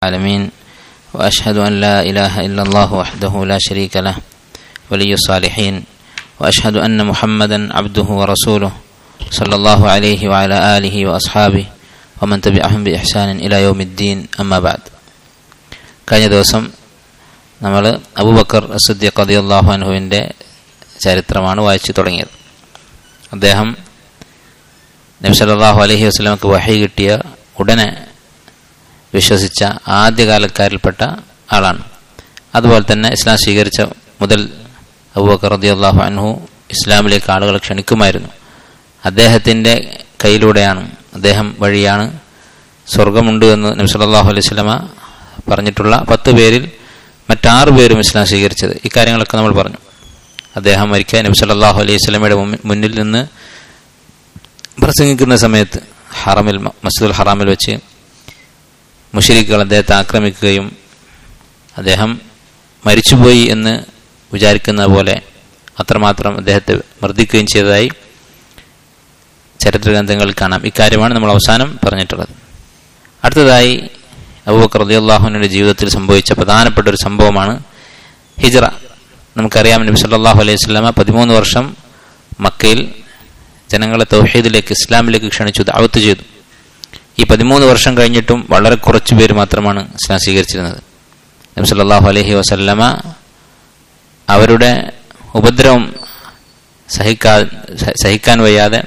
العالمين وأشهد أن لا إله إلا الله وحده لا شريك له ولي الصالحين وأشهد أن محمدا عبده ورسوله صلى الله عليه وعلى آله وأصحابه ومن تبعهم بإحسان إلى يوم الدين أما بعد കഴിഞ്ഞ ദിവസം നമ്മൾ അബൂബക്കർ അസുദ്ദീഖ് റളിയല്ലാഹു അൻഹുവിൻ്റെ ചരിത്രമാണ് വായിച്ചു തുടങ്ങിയത് അദ്ദേഹം നബി സല്ലല്ലാഹു അലൈഹി വസല്ലമക്ക് വഹി കിട്ടിയ ഉടനെ വിശ്വസിച്ച ആദ്യകാലക്കാരിൽപ്പെട്ട ആളാണ് അതുപോലെ തന്നെ ഇസ്ലാം സ്വീകരിച്ച മുതൽ അബൂബക്കർ റളിയല്ലാഹു അൻഹു ഇസ്ലാമിലേക്ക് ആളുകൾ ക്ഷണിക്കുമായിരുന്നു അദ്ദേഹത്തിൻ്റെ കയ്യിലൂടെയാണ് അദ്ദേഹം വഴിയാണ് സ്വർഗമുണ്ട് എന്ന് നബി സല്ലല്ലാഹു അലൈഹി വസല്ലമ പറഞ്ഞിട്ടുള്ള പത്ത് പേരിൽ മറ്റാറ് പേരും ഇസ്ലാം സ്വീകരിച്ചത് ഇക്കാര്യങ്ങളൊക്കെ നമ്മൾ പറഞ്ഞു അദ്ദേഹം മരിക്കാൻ നബി സല്ലല്ലാഹു അലൈഹി വസല്ലമയുടെ മുന്നിൽ നിന്ന് പ്രസംഗിക്കുന്ന സമയത്ത് ഹറമിൽ മസ്ജിദുൽ ഹറാമിൽ വെച്ച് മുഷരിക്കുകൾ അദ്ദേഹത്തെ ആക്രമിക്കുകയും അദ്ദേഹം മരിച്ചുപോയി എന്ന് വിചാരിക്കുന്ന പോലെ അത്രമാത്രം അദ്ദേഹത്തെ മർദ്ദിക്കുകയും ചെയ്തതായി ചരിത്ര ഗ്രന്ഥങ്ങളിൽ കാണാം ഇക്കാര്യമാണ് നമ്മൾ അവസാനം പറഞ്ഞിട്ടുള്ളത് അടുത്തതായി അബൂബക്കർ റളിയല്ലാഹുവിൻ്റെ ജീവിതത്തിൽ സംഭവിച്ച പ്രധാനപ്പെട്ട ഒരു സംഭവമാണ് ഹിജ്റ നമുക്കറിയാം നബി സല്ലല്ലാഹു അലൈഹി വസല്ലമ പതിമൂന്ന് വർഷം മക്കയിൽ ജനങ്ങളെ തൗഹീദിലേക്ക് ഇസ്ലാമിലേക്ക് ക്ഷണിച്ചു ദഅവത്ത് ചെയ്തു ഈ പതിമൂന്ന് വർഷം കഴിഞ്ഞിട്ടും വളരെ കുറച്ചു പേര് മാത്രമാണ് ഇസ്ലാം സ്വീകരിച്ചിരുന്നത് നബി സല്ലല്ലാഹു അലൈഹി വസല്ലമ അവരുടെ ഉപദ്രവം സഹിക്കാ സഹിക്കാൻ വയ്യാതെ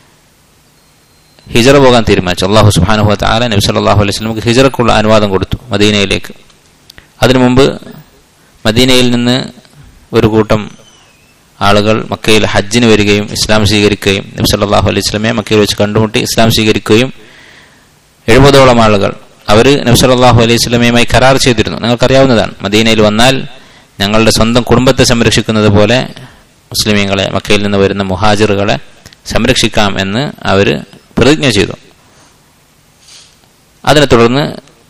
ഹിജറ പോകാൻ തീരുമാനിച്ചു അള്ളാഹു സുബാനുഹു താല നബി സല്ലല്ലാഹു അലൈഹി വസല്ലമക്ക് ഹിജറക്കുള്ള അനുവാദം കൊടുത്തു മദീനയിലേക്ക് അതിനു മുമ്പ് മദീനയിൽ നിന്ന് ഒരു കൂട്ടം ആളുകൾ മക്കയിൽ ഹജ്ജിന് വരികയും ഇസ്ലാം സ്വീകരിക്കുകയും നബി സല്ലല്ലാഹു അലൈഹി വസല്ലമയെ മക്കയിൽ വെച്ച് കണ്ടുമുട്ടി ഇസ്ലാം സ്വീകരിക്കുകയും എഴുപതോളം ആളുകൾ അവർ നബി സല്ലല്ലാഹു അലൈഹി വസല്ലമയുമായി കരാർ ചെയ്തിരുന്നു നിങ്ങൾക്കറിയാവുന്നതാണ് മദീനയിൽ വന്നാൽ ഞങ്ങളുടെ സ്വന്തം കുടുംബത്തെ സംരക്ഷിക്കുന്നത് പോലെ മുസ്ലിമീങ്ങളെ മക്കയിൽ നിന്ന് വരുന്ന മുഹാജിറുകളെ സംരക്ഷിക്കാം എന്ന് അവർ പ്രതിജ്ഞ ചെയ്തു അതിനെ തുടർന്ന്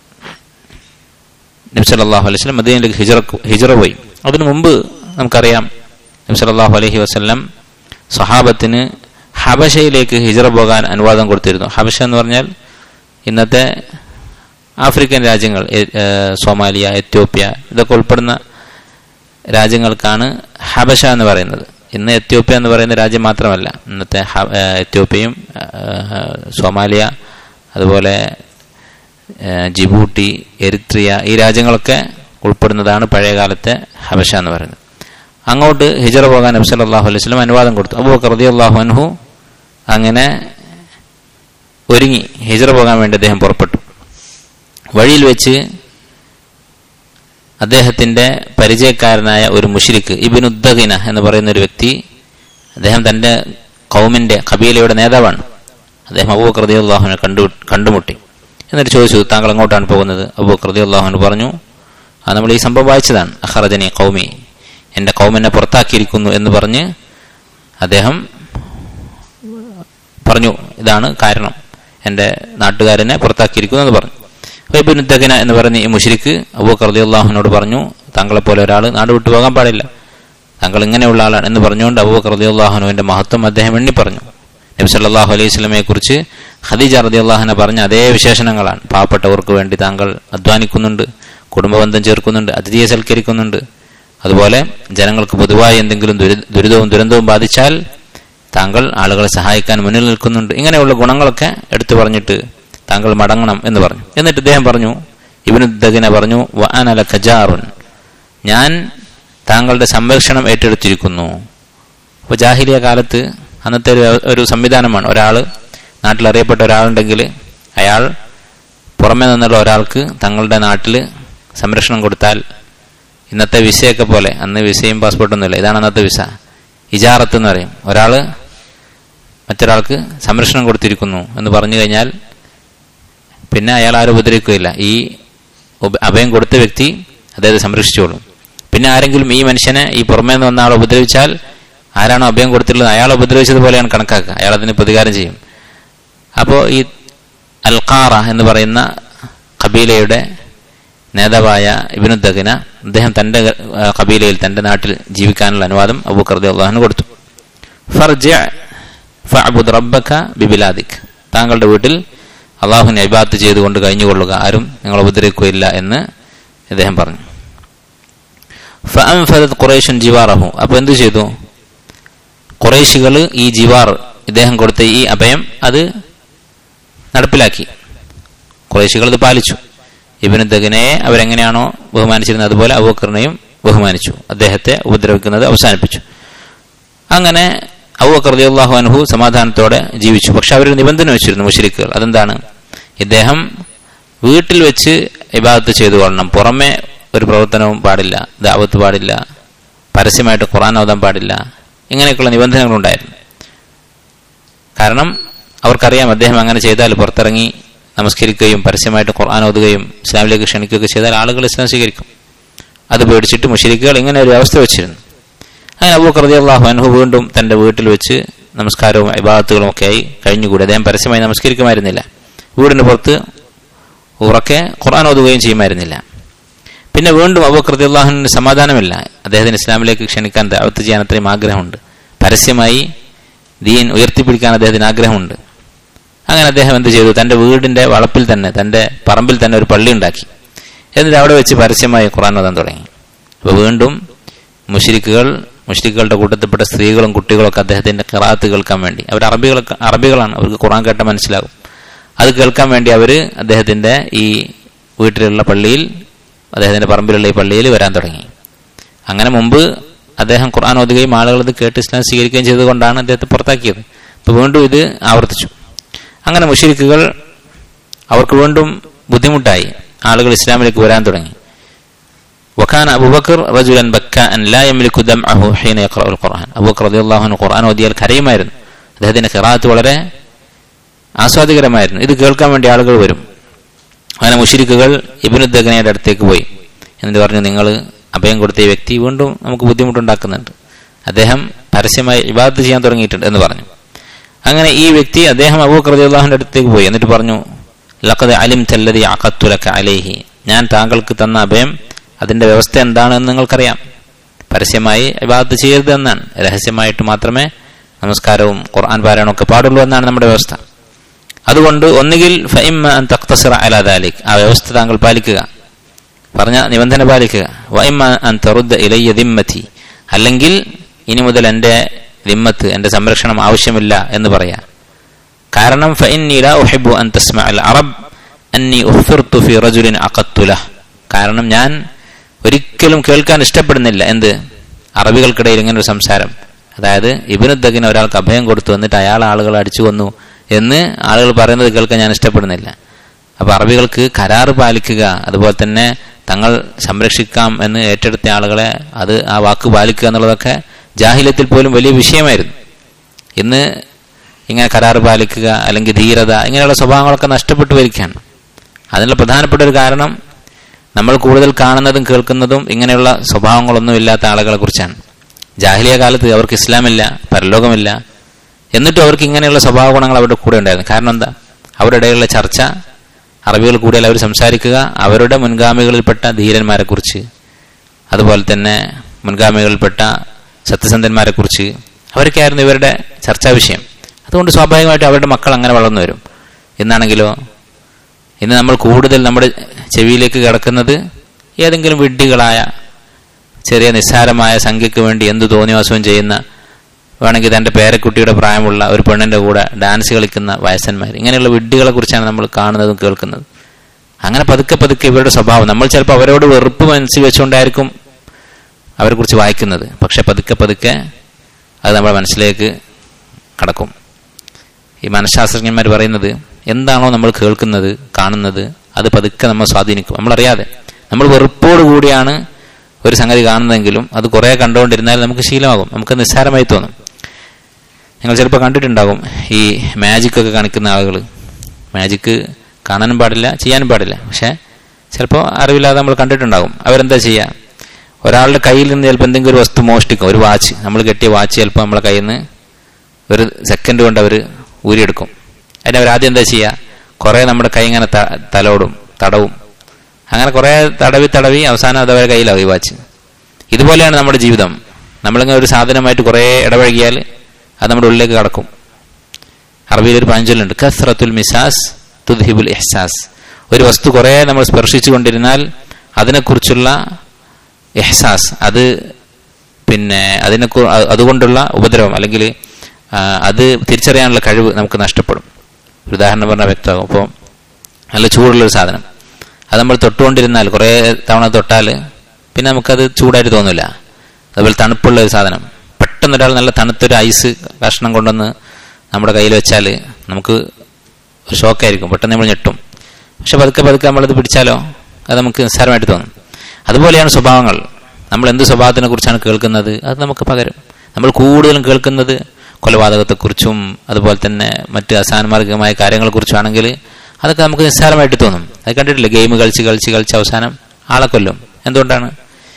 നബി സല്ലല്ലാഹു അലൈഹി വസല്ലം മദീനയിലേക്ക് ഹിജറ ഹിജറ പോയി അതിനു മുമ്പ് നമുക്കറിയാം നബി സല്ലല്ലാഹു അലൈഹി വസല്ലം സഹാബത്തിന് ഹബശയിലേക്ക് ഹിജറ പോകാൻ അനുവാദം കൊടുത്തിരുന്നു ഹബശ എന്ന് പറഞ്ഞാൽ ഇന്നത്തെ ആഫ്രിക്കൻ രാജ്യങ്ങൾ സോമാലിയ എത്യോപ്യ ഇതൊക്കെ ഉൾപ്പെടുന്ന രാജ്യങ്ങൾക്കാണ് ഹബശ എന്ന് പറയുന്നത് ഇന്ന് എത്യോപ്യ എന്ന് പറയുന്ന രാജ്യം മാത്രമല്ല ഇന്നത്തെ എത്യോപ്യയും സോമാലിയ അതുപോലെ ജിബൂട്ടി എരിത്രിയ ഈ രാജ്യങ്ങളൊക്കെ ഉൾപ്പെടുന്നതാണ് പഴയകാലത്തെ ഹബശ എന്ന് പറയുന്നത് അങ്ങോട്ട് ഹിജറ പോകാൻ നബി സല്ലല്ലാഹു അലൈഹി വസല്ലം അനുവാദം കൊടുത്തു അബൂബക്കർ റളിയല്ലാഹു അൻഹു അങ്ങനെ ഒരുങ്ങി ഹിജറ പോകാൻ വേണ്ടി അദ്ദേഹം പുറപ്പെട്ടു വഴിയിൽ വെച്ച് അദ്ദേഹത്തിന്റെ പരിചയക്കാരനായ ഒരു മുഷിരിക്ക് ഇബിനുദ്ദഹിന എന്ന് പറയുന്ന ഒരു വ്യക്തി അദ്ദേഹം തന്റെ കൗമിന്റെ കബീലയുടെ നേതാവാണ് അദ്ദേഹം അബൂബക്കർ റളിയല്ലാഹുവിനെ കണ്ടു കണ്ടുമുട്ടി എന്നിട്ട് ചോദിച്ചു താങ്കൾ എങ്ങോട്ടാണ് പോകുന്നത് അബൂബക്കർ റളിയല്ലാഹുവിന് പറഞ്ഞു ആ നമ്മൾ ഈ സംഭവം വായിച്ചതാണ് അഹറജനി കൗമി എൻ്റെ കൗമിനെ പുറത്താക്കിയിരിക്കുന്നു എന്ന് പറഞ്ഞ് അദ്ദേഹം പറഞ്ഞു ഇതാണ് കാരണം എൻ്റെ നാട്ടുകാരനെ പുറത്താക്കിയിരിക്കുന്നു എന്ന് പറഞ്ഞു വൈബുനുദ്ദഗന എന്ന് പറഞ്ഞ് ഈ മുഷിരിക്ക് അബൂബക്കർ റളിയല്ലാഹുവിനോട് പറഞ്ഞു താങ്കളെ പോലെ ഒരാൾ നാട് വിട്ടു പോകാൻ പാടില്ല താങ്കൾ ഇങ്ങനെയുള്ള ആളാണ് എന്ന് പറഞ്ഞുകൊണ്ട് അബൂബക്കർ റളിയല്ലാഹുനുവിന്റെ മഹത്വം അദ്ദേഹം എണ്ണി പറഞ്ഞു നബി സല്ലല്ലാഹു അലൈഹി സ്വലമയെ കുറിച്ച് ഖദീജ റളിയല്ലാഹുന പറഞ്ഞ അതേ വിശേഷണങ്ങളാണ് പാവപ്പെട്ടവർക്ക് വേണ്ടി താങ്കൾ അധ്വാനിക്കുന്നുണ്ട് കുടുംബബന്ധം ചേർക്കുന്നുണ്ട് അതിഥിയെ സൽക്കരിക്കുന്നുണ്ട് അതുപോലെ ജനങ്ങൾക്ക് പൊതുവായി എന്തെങ്കിലും ദുരിതവും ദുരന്തവും ബാധിച്ചാൽ താങ്കൾ ആളുകളെ സഹായിക്കാൻ മുന്നിൽ നിൽക്കുന്നുണ്ട് ഇങ്ങനെയുള്ള ഗുണങ്ങളൊക്കെ എടുത്തു പറഞ്ഞിട്ട് താങ്കൾ മടങ്ങണം എന്ന് പറഞ്ഞു എന്നിട്ട് ഇദ്ദേഹം പറഞ്ഞു ഇബിനുദ്ദഗിനെ പറഞ്ഞു വഅനല ഖജാറുൻ ഞാൻ താങ്കളുടെ സംരക്ഷണം ഏറ്റെടുത്തിരിക്കുന്നു അപ്പോൾ ജാഹിലിയ കാലത്ത് അന്നത്തെ ഒരു ഒരു സംവിധാനമാണ് ഒരാൾ നാട്ടിൽ അറിയപ്പെട്ട ഒരാളുണ്ടെങ്കിൽ അയാൾ പുറമെ നിന്നുള്ള ഒരാൾക്ക് തങ്ങളുടെ നാട്ടിൽ സംരക്ഷണം കൊടുത്താൽ ഇന്നത്തെ വിസയൊക്കെ പോലെ അന്ന് വിസയും പാസ്പോർട്ടൊന്നുമില്ല ഇതാണ് അന്നത്തെ വിസ ഇജാറത്ത് എന്ന് പറയും ഒരാൾ മറ്റൊരാൾക്ക് സംരക്ഷണം കൊടുത്തിരിക്കുന്നു എന്ന് പറഞ്ഞു കഴിഞ്ഞാൽ പിന്നെ അയാൾ ആരും ഉപദ്രവിക്കുകയില്ല ഈ അഭയം കൊടുത്ത വ്യക്തി അദ്ദേഹത്തെ സംരക്ഷിച്ചോളും പിന്നെ ആരെങ്കിലും ഈ മനുഷ്യനെ ഈ പുറമേ നിന്ന് വന്ന ആൾ ഉപദ്രവിച്ചാൽ ആരാണോ അഭയം കൊടുത്തിട്ടുള്ളത് അയാൾ ഉപദ്രവിച്ചതുപോലെയാണ് കണക്കാക്കുക അയാൾ അതിന് പ്രതികാരം ചെയ്യും അപ്പോൾ ഈ അൽഖാറ എന്ന് പറയുന്ന കബീലയുടെ നേതാവായ ഇബിനുദ്ദഗിന അദ്ദേഹം തന്റെ കബീലയിൽ തന്റെ നാട്ടിൽ ജീവിക്കാനുള്ള അനുവാദം അബൂക്കർ അള്ളാഹുന് കൊടുത്തു ഫർജ ഫഅബുദ് റബ്ബക ബിബിലാദിക് താങ്കളുടെ വീട്ടിൽ അള്ളാഹുവിനെ ഇബാത്ത് ചെയ്തുകൊണ്ട് കഴിഞ്ഞുകൊള്ളുക ആരും നിങ്ങൾ ഉപദ്രവിക്കുകയില്ല എന്ന് ഇദ്ദേഹം പറഞ്ഞു ഫഅൻഫദത് ഖുറൈഷുൻ ജിവാറഹു അപ്പൊ എന്തു ചെയ്തു ഖുറൈശികൾ ഈ ജിവാർ ഇദ്ദേഹം കൊടുത്ത ഈ അഭയം അത് നടപ്പിലാക്കി ഖുറൈശികൾ ഇത് പാലിച്ചു ഇബിന് ദഗനെ അവരെങ്ങനെയാണോ ബഹുമാനിച്ചിരുന്നത് അതുപോലെ അബൂക്കറിനെയും ബഹുമാനിച്ചു അദ്ദേഹത്തെ ഉപദ്രവിക്കുന്നത് അവസാനിപ്പിച്ചു അങ്ങനെ അബൂബക്കർ റളിയല്ലാഹു അൻഹു സമാധാനത്തോടെ ജീവിച്ചു പക്ഷെ അവരൊരു നിബന്ധന വെച്ചിരുന്നു മുഷരിക്കുകൾ അതെന്താണ് ഇദ്ദേഹം വീട്ടിൽ വെച്ച് ഇബാദത്ത് ചെയ്തു കൊള്ളണം പുറമെ ഒരു പ്രവർത്തനവും പാടില്ല ദാവത്ത് പാടില്ല പരസ്യമായിട്ട് ഖുറാൻ ഓതാൻ പാടില്ല ഇങ്ങനെയൊക്കെയുള്ള നിബന്ധനകളുണ്ടായിരുന്നു കാരണം അവർക്കറിയാം അദ്ദേഹം അങ്ങനെ ചെയ്താൽ പുറത്തിറങ്ങി നമസ്കരിക്കുകയും പരസ്യമായിട്ട് ഖുർആൻ ഓതുകയും ഇസ്ലാമിലേക്ക് ക്ഷണിക്കുകയൊക്കെ ചെയ്താൽ ആളുകൾ ഇസ്ലാം സ്വീകരിക്കും അത് പേടിച്ചിട്ട് മുഷരിക്കുകൾ ഇങ്ങനെ ഒരു അവസ്ഥ വെച്ചിരുന്നു അങ്ങനെ അബൂ കർദിയാഹു അൻഹു വീണ്ടും തന്റെ വീട്ടിൽ വെച്ച് നമസ്കാരവും ഇബാദത്തുകളും ഒക്കെ ആയി കഴിഞ്ഞുകൂടി അദ്ദേഹം പരസ്യമായി നമസ്കരിക്കുമായിരുന്നില്ല വീടിന് പുറത്ത് ഉറക്കെ ഖുർആൻ ഓതുകയും ചെയ്യുമായിരുന്നില്ല പിന്നെ വീണ്ടും അബൂ കർദിയാഹുവിന് സമാധാനമില്ല അദ്ദേഹത്തിന് ഇസ്ലാമിലേക്ക് ക്ഷണിക്കാൻ ദാവത്ത് ചെയ്യാൻ അത്രയും ആഗ്രഹമുണ്ട് പരസ്യമായി ദീൻ ഉയർത്തിപ്പിടിക്കാൻ അദ്ദേഹത്തിന് ആഗ്രഹമുണ്ട് അങ്ങനെ അദ്ദേഹം എന്ത് ചെയ്തു തന്റെ വീടിന്റെ വളപ്പിൽ തന്നെ തന്റെ പറമ്പിൽ തന്നെ ഒരു പള്ളി ഉണ്ടാക്കി എന്നിട്ട് അവിടെ വെച്ച് പരസ്യമായി ഖുറാൻ ഓതാൻ തുടങ്ങി അപ്പോൾ വീണ്ടും മുഷിരിക്കുകൾ മുഷിരിക്കുകളുടെ കൂട്ടത്തിൽപ്പെട്ട സ്ത്രീകളും കുട്ടികളൊക്കെ അദ്ദേഹത്തിന്റെ കിറാത്ത് കേൾക്കാൻ വേണ്ടി അവർ അറബികൾ അറബികളാണ് അവർക്ക് ഖുറാൻ കേട്ട മനസ്സിലാകും അത് കേൾക്കാൻ വേണ്ടി അവർ അദ്ദേഹത്തിന്റെ ഈ വീട്ടിലുള്ള പള്ളിയിൽ അദ്ദേഹത്തിന്റെ പറമ്പിലുള്ള ഈ പള്ളിയിൽ വരാൻ തുടങ്ങി അങ്ങനെ മുമ്പ് അദ്ദേഹം ഖുർആൻ ഓതുകയും ആളുകൾ ഇത് കേട്ട് ഇസ്ലാം സ്വീകരിക്കുകയും ചെയ്തുകൊണ്ടാണ് അദ്ദേഹത്തെ പുറത്താക്കിയത് അപ്പോൾ വീണ്ടും ഇത് ആവർത്തിച്ചു അങ്ങനെ മുഷരിക്കുകൾ അവർക്ക് വീണ്ടും ബുദ്ധിമുട്ടായി ആളുകൾ ഇസ്ലാമിലേക്ക് വരാൻ തുടങ്ങി വഖാൻ അബൂബക്കർ റജുലൻ ബക്കാൻ ലാ യംലികു ദംഅഹു ഹീന യഖറഉൽ ഖുർആൻ അബൂബക്കർ റളിയല്ലാഹു അൻഹു ഖുർആൻ ഓതിയാൽ കരയുമായിരുന്നു അദ്ദേഹത്തിന്റെ ഖിറാഅത്ത് വളരെ ആസ്വാദികരമായിരുന്നു ഇത് കേൾക്കാൻ വേണ്ടി ആളുകൾ വരും അങ്ങനെ മുഷിരിക്കുകൾ ഇബിനുദ്ദഗനയുടെ അടുത്തേക്ക് പോയി എന്നിട്ട് പറഞ്ഞു നിങ്ങൾ അഭയം കൊടുത്ത ഈ വ്യക്തി വീണ്ടും നമുക്ക് ബുദ്ധിമുട്ടുണ്ടാക്കുന്നുണ്ട് അദ്ദേഹം പരസ്യമായി ഇബാദത്ത് ചെയ്യാൻ തുടങ്ങിയിട്ടുണ്ട് എന്ന് പറഞ്ഞു അങ്ങനെ ഈ വ്യക്തി അദ്ദേഹം അബൂബക്കർ റളിയല്ലാഹുവിന്റെ അടുത്തേക്ക് പോയി എന്നിട്ട് പറഞ്ഞു ലഖദ് അലിം തല്ലതി അഖത്തുലക അലൈഹി ഞാൻ താങ്കൾക്ക് തന്ന അഭയം അതിന്റെ വ്യവസ്ഥ എന്താണെന്ന് നിങ്ങൾക്കറിയാം പരസ്യമായി ഇബാദത്ത് ചെയ്യരുത് എന്നാണ് രഹസ്യമായിട്ട് മാത്രമേ നമസ്കാരവും ഖുർആൻ പാരായണവും ഒക്കെ പാടുള്ളൂ എന്നാണ് നമ്മുടെ വ്യവസ്ഥ അതുകൊണ്ട് ഒന്നുകിൽ ഫഇമ്മ അൻ തഖ്തസിറ അലാ ദാലിക് ആ വ്യവസ്ഥ താങ്കൾ പാലിക്കുക പറഞ്ഞ നിബന്ധന പാലിക്കുക വഇമ്മ അൻ തറുദ്ദ ഇലയ്യ ദിമ്മതി അല്ലെങ്കിൽ ഇനി മുതൽ എൻ്റെ ദിമ്മത്ത് എൻ്റെ സംരക്ഷണം ആവശ്യമില്ല എന്ന് പറയാം കാരണം ഫഇന്നി ലാ ഉഹിബ്ബു അൻ തസ്മഅ അൽ അറബ് അന്നി ഉഖ്ഫിർതു ഫി റജുലിൻ അഖത്തുല കാരണം ഞാൻ ഒരിക്കലും കേൾക്കാൻ ഇഷ്ടപ്പെടുന്നില്ല എന്ത് അറബികൾക്കിടയിൽ ഇങ്ങനെ ഒരു സംസാരം അതായത് ഇബിനുദ്ദഗിന് ഒരാൾക്ക് അഭയം കൊടുത്തു എന്നിട്ട് അയാൾ ആളുകൾ അടിച്ചു കൊന്നു എന്ന് ആളുകൾ പറയുന്നത് കേൾക്കാൻ ഞാൻ ഇഷ്ടപ്പെടുന്നില്ല അപ്പൊ അറബികൾക്ക് കരാറ് പാലിക്കുക അതുപോലെ തന്നെ തങ്ങൾ സംരക്ഷിക്കാം എന്ന് ഏറ്റെടുത്ത ആളുകളെ അത് ആ വാക്ക് പാലിക്കുക എന്നുള്ളതൊക്കെ ജാഹില്യത്തിൽ പോലും വലിയ വിഷയമായിരുന്നു ഇന്ന് ഇങ്ങനെ കരാറ് പാലിക്കുക അല്ലെങ്കിൽ ധീരത ഇങ്ങനെയുള്ള സ്വഭാവങ്ങളൊക്കെ നഷ്ടപ്പെട്ടു വരികയാണ് അതിനുള്ള പ്രധാനപ്പെട്ട ഒരു കാരണം നമ്മൾ കൂടുതൽ കാണുന്നതും കേൾക്കുന്നതും ഇങ്ങനെയുള്ള സ്വഭാവങ്ങളൊന്നും ഇല്ലാത്ത ആളുകളെ കുറിച്ചാണ് ജാഹിലിയ കാലത്ത് അവർക്ക് ഇസ്ലാമില്ല പരലോകമില്ല എന്നിട്ടും അവർക്ക് ഇങ്ങനെയുള്ള സ്വഭാവ ഗുണങ്ങൾ അവരുടെ കൂടെ ഉണ്ടായിരുന്നു കാരണം എന്താ അവരുടെ ഇടയിലുള്ള ചർച്ച അറബികൾ കൂടുതൽ അവർ സംസാരിക്കുക അവരുടെ മുൻഗാമികളിൽപ്പെട്ട ധീരന്മാരെ കുറിച്ച് അതുപോലെ തന്നെ മുൻഗാമികളിൽപ്പെട്ട സത്യസന്ധന്മാരെ കുറിച്ച് അവരൊക്കെയായിരുന്നു ഇവരുടെ ചർച്ചാ വിഷയം അതുകൊണ്ട് സ്വാഭാവികമായിട്ടും അവരുടെ മക്കൾ അങ്ങനെ വളർന്നു വരും എന്നാണെങ്കിലോ ഇന്ന് നമ്മൾ കൂടുതൽ നമ്മുടെ ചെവിയിലേക്ക് കിടക്കുന്നത് ഏതെങ്കിലും വിഡ്ഢികളായ ചെറിയ നിസ്സാരമായ സംഖ്യക്ക് വേണ്ടി എന്ത് തോന്നിവാസവും ചെയ്യുന്ന വേണമെങ്കിൽ തൻ്റെ പേരക്കുട്ടിയുടെ പ്രായമുള്ള ഒരു പെണ്ണിൻ്റെ കൂടെ ഡാൻസ് കളിക്കുന്ന വയസ്സന്മാർ ഇങ്ങനെയുള്ള വിഡ്ഢികളെ കുറിച്ചാണ് നമ്മൾ കാണുന്നതും കേൾക്കുന്നതും അങ്ങനെ പതുക്കെ പതുക്കെ ഇവരുടെ സ്വഭാവം നമ്മൾ ചിലപ്പോൾ അവരോട് വെറുപ്പ് മനസ്സിൽ വെച്ചുകൊണ്ടായിരിക്കും അവരെക്കുറിച്ച് വായിക്കുന്നത് പക്ഷെ പതുക്കെ പതുക്കെ അത് നമ്മുടെ മനസ്സിലേക്ക് കടക്കും ഈ മനഃശാസ്ത്രജ്ഞന്മാർ പറയുന്നത് എന്താണോ നമ്മൾ കേൾക്കുന്നത് കാണുന്നത് അത് പതുക്കെ നമ്മൾ സ്വാധീനിക്കും നമ്മളറിയാതെ നമ്മൾ വെറുപ്പോട് കൂടിയാണ് ഒരു സംഗതി കാണുന്നതെങ്കിലും അത് കുറേ കണ്ടുകൊണ്ടിരുന്നാൽ നമുക്ക് ശീലമാകും നമുക്ക് നിസ്സാരമായി തോന്നും നിങ്ങൾ ചിലപ്പോൾ കണ്ടിട്ടുണ്ടാകും ഈ മാജിക് ഒക്കെ കാണിക്കുന്ന ആളുകൾ മാജിക്ക് കാണാനും പാടില്ല ചെയ്യാനും പാടില്ല പക്ഷേ ചിലപ്പോൾ അറിവില്ലാതെ നമ്മൾ കണ്ടിട്ടുണ്ടാകും അവരെന്താ ചെയ്യുക ഒരാളുടെ കയ്യിൽ നിന്ന് ചിലപ്പോൾ എന്തെങ്കിലും ഒരു വസ്തു മോഷ്ടിക്കും ഒരു വാച്ച് നമ്മൾ കെട്ടിയ വാച്ച് ചിലപ്പോൾ നമ്മളെ കയ്യിൽ നിന്ന് ഒരു സെക്കൻഡ് കൊണ്ട് അവർ ഊരിയെടുക്കും അതിന് അവർ ആദ്യം എന്താ ചെയ്യുക കുറേ നമ്മുടെ കൈ ഇങ്ങനെ തലോടും തടവും അങ്ങനെ കുറേ തടവി തടവി അവസാനം അത് അവരുടെ കയ്യിലാവും ഈ വാച്ച് ഇതുപോലെയാണ് നമ്മുടെ ജീവിതം നമ്മളിങ്ങനെ ഒരു സാധനമായിട്ട് കുറേ ഇടപഴകിയാൽ അത് നമ്മുടെ ഉള്ളിലേക്ക് കടക്കും അറബിയിൽ ഒരു പഴഞ്ചൊല്ലുണ്ട് കസ്രത്തുൽ മിസാസ് തുദ്ഹിബുൽ ഇഹ്സാസ് ഒരു വസ്തു കുറേ നമ്മൾ സ്പർശിച്ചു കൊണ്ടിരുന്നാൽ അതിനെക്കുറിച്ചുള്ള ഇഹ്സാസ് അത് പിന്നെ അതിനെ അതുകൊണ്ടുള്ള ഉപദ്രവം അല്ലെങ്കിൽ അത് തിരിച്ചറിയാനുള്ള കഴിവ് നമുക്ക് നഷ്ടപ്പെടും ഒരു ഉദാഹരണം പറഞ്ഞാൽ വ്യക്തമാകും അപ്പോൾ നല്ല ചൂടുള്ളൊരു സാധനം അത് നമ്മൾ തൊട്ടുകൊണ്ടിരുന്നാൽ കുറേ തവണ തൊട്ടാൽ പിന്നെ നമുക്കത് ചൂടായിട്ട് തോന്നില്ല അതുപോലെ തണുപ്പുള്ള ഒരു സാധനം പെട്ടെന്ന് ഒരാൾ നല്ല തണുത്തൊരു ഐസ് കഷ്ണം കൊണ്ടുവന്ന് നമ്മുടെ കയ്യിൽ വെച്ചാൽ നമുക്ക് ഒരു ഷോക്കായിരിക്കും പെട്ടെന്ന് നമ്മൾ ഞെട്ടും പക്ഷെ പതുക്കെ പതുക്കെ നമ്മളത് പിടിച്ചാലോ അത് നമുക്ക് നിസ്സാരമായിട്ട് തോന്നും അതുപോലെയാണ് സ്വഭാവങ്ങൾ നമ്മൾ എന്ത് സ്വഭാവത്തിനെ കുറിച്ചാണ് കേൾക്കുന്നത് അത് നമുക്ക് പകരും നമ്മൾ കൂടുതലും കേൾക്കുന്നത് കൊലപാതകത്തെക്കുറിച്ചും അതുപോലെ തന്നെ മറ്റ് അസാൻമാർഗികമായ കാര്യങ്ങളെക്കുറിച്ചാണെങ്കിൽ അതൊക്കെ നമുക്ക് നിസ്സാരമായിട്ട് തോന്നും അത് കണ്ടിട്ടില്ലേ ഗെയിം കളിച്ച് കളിച്ച് കളിച്ച് അവസാനം ആളെ കൊല്ലും എന്തുകൊണ്ടാണ്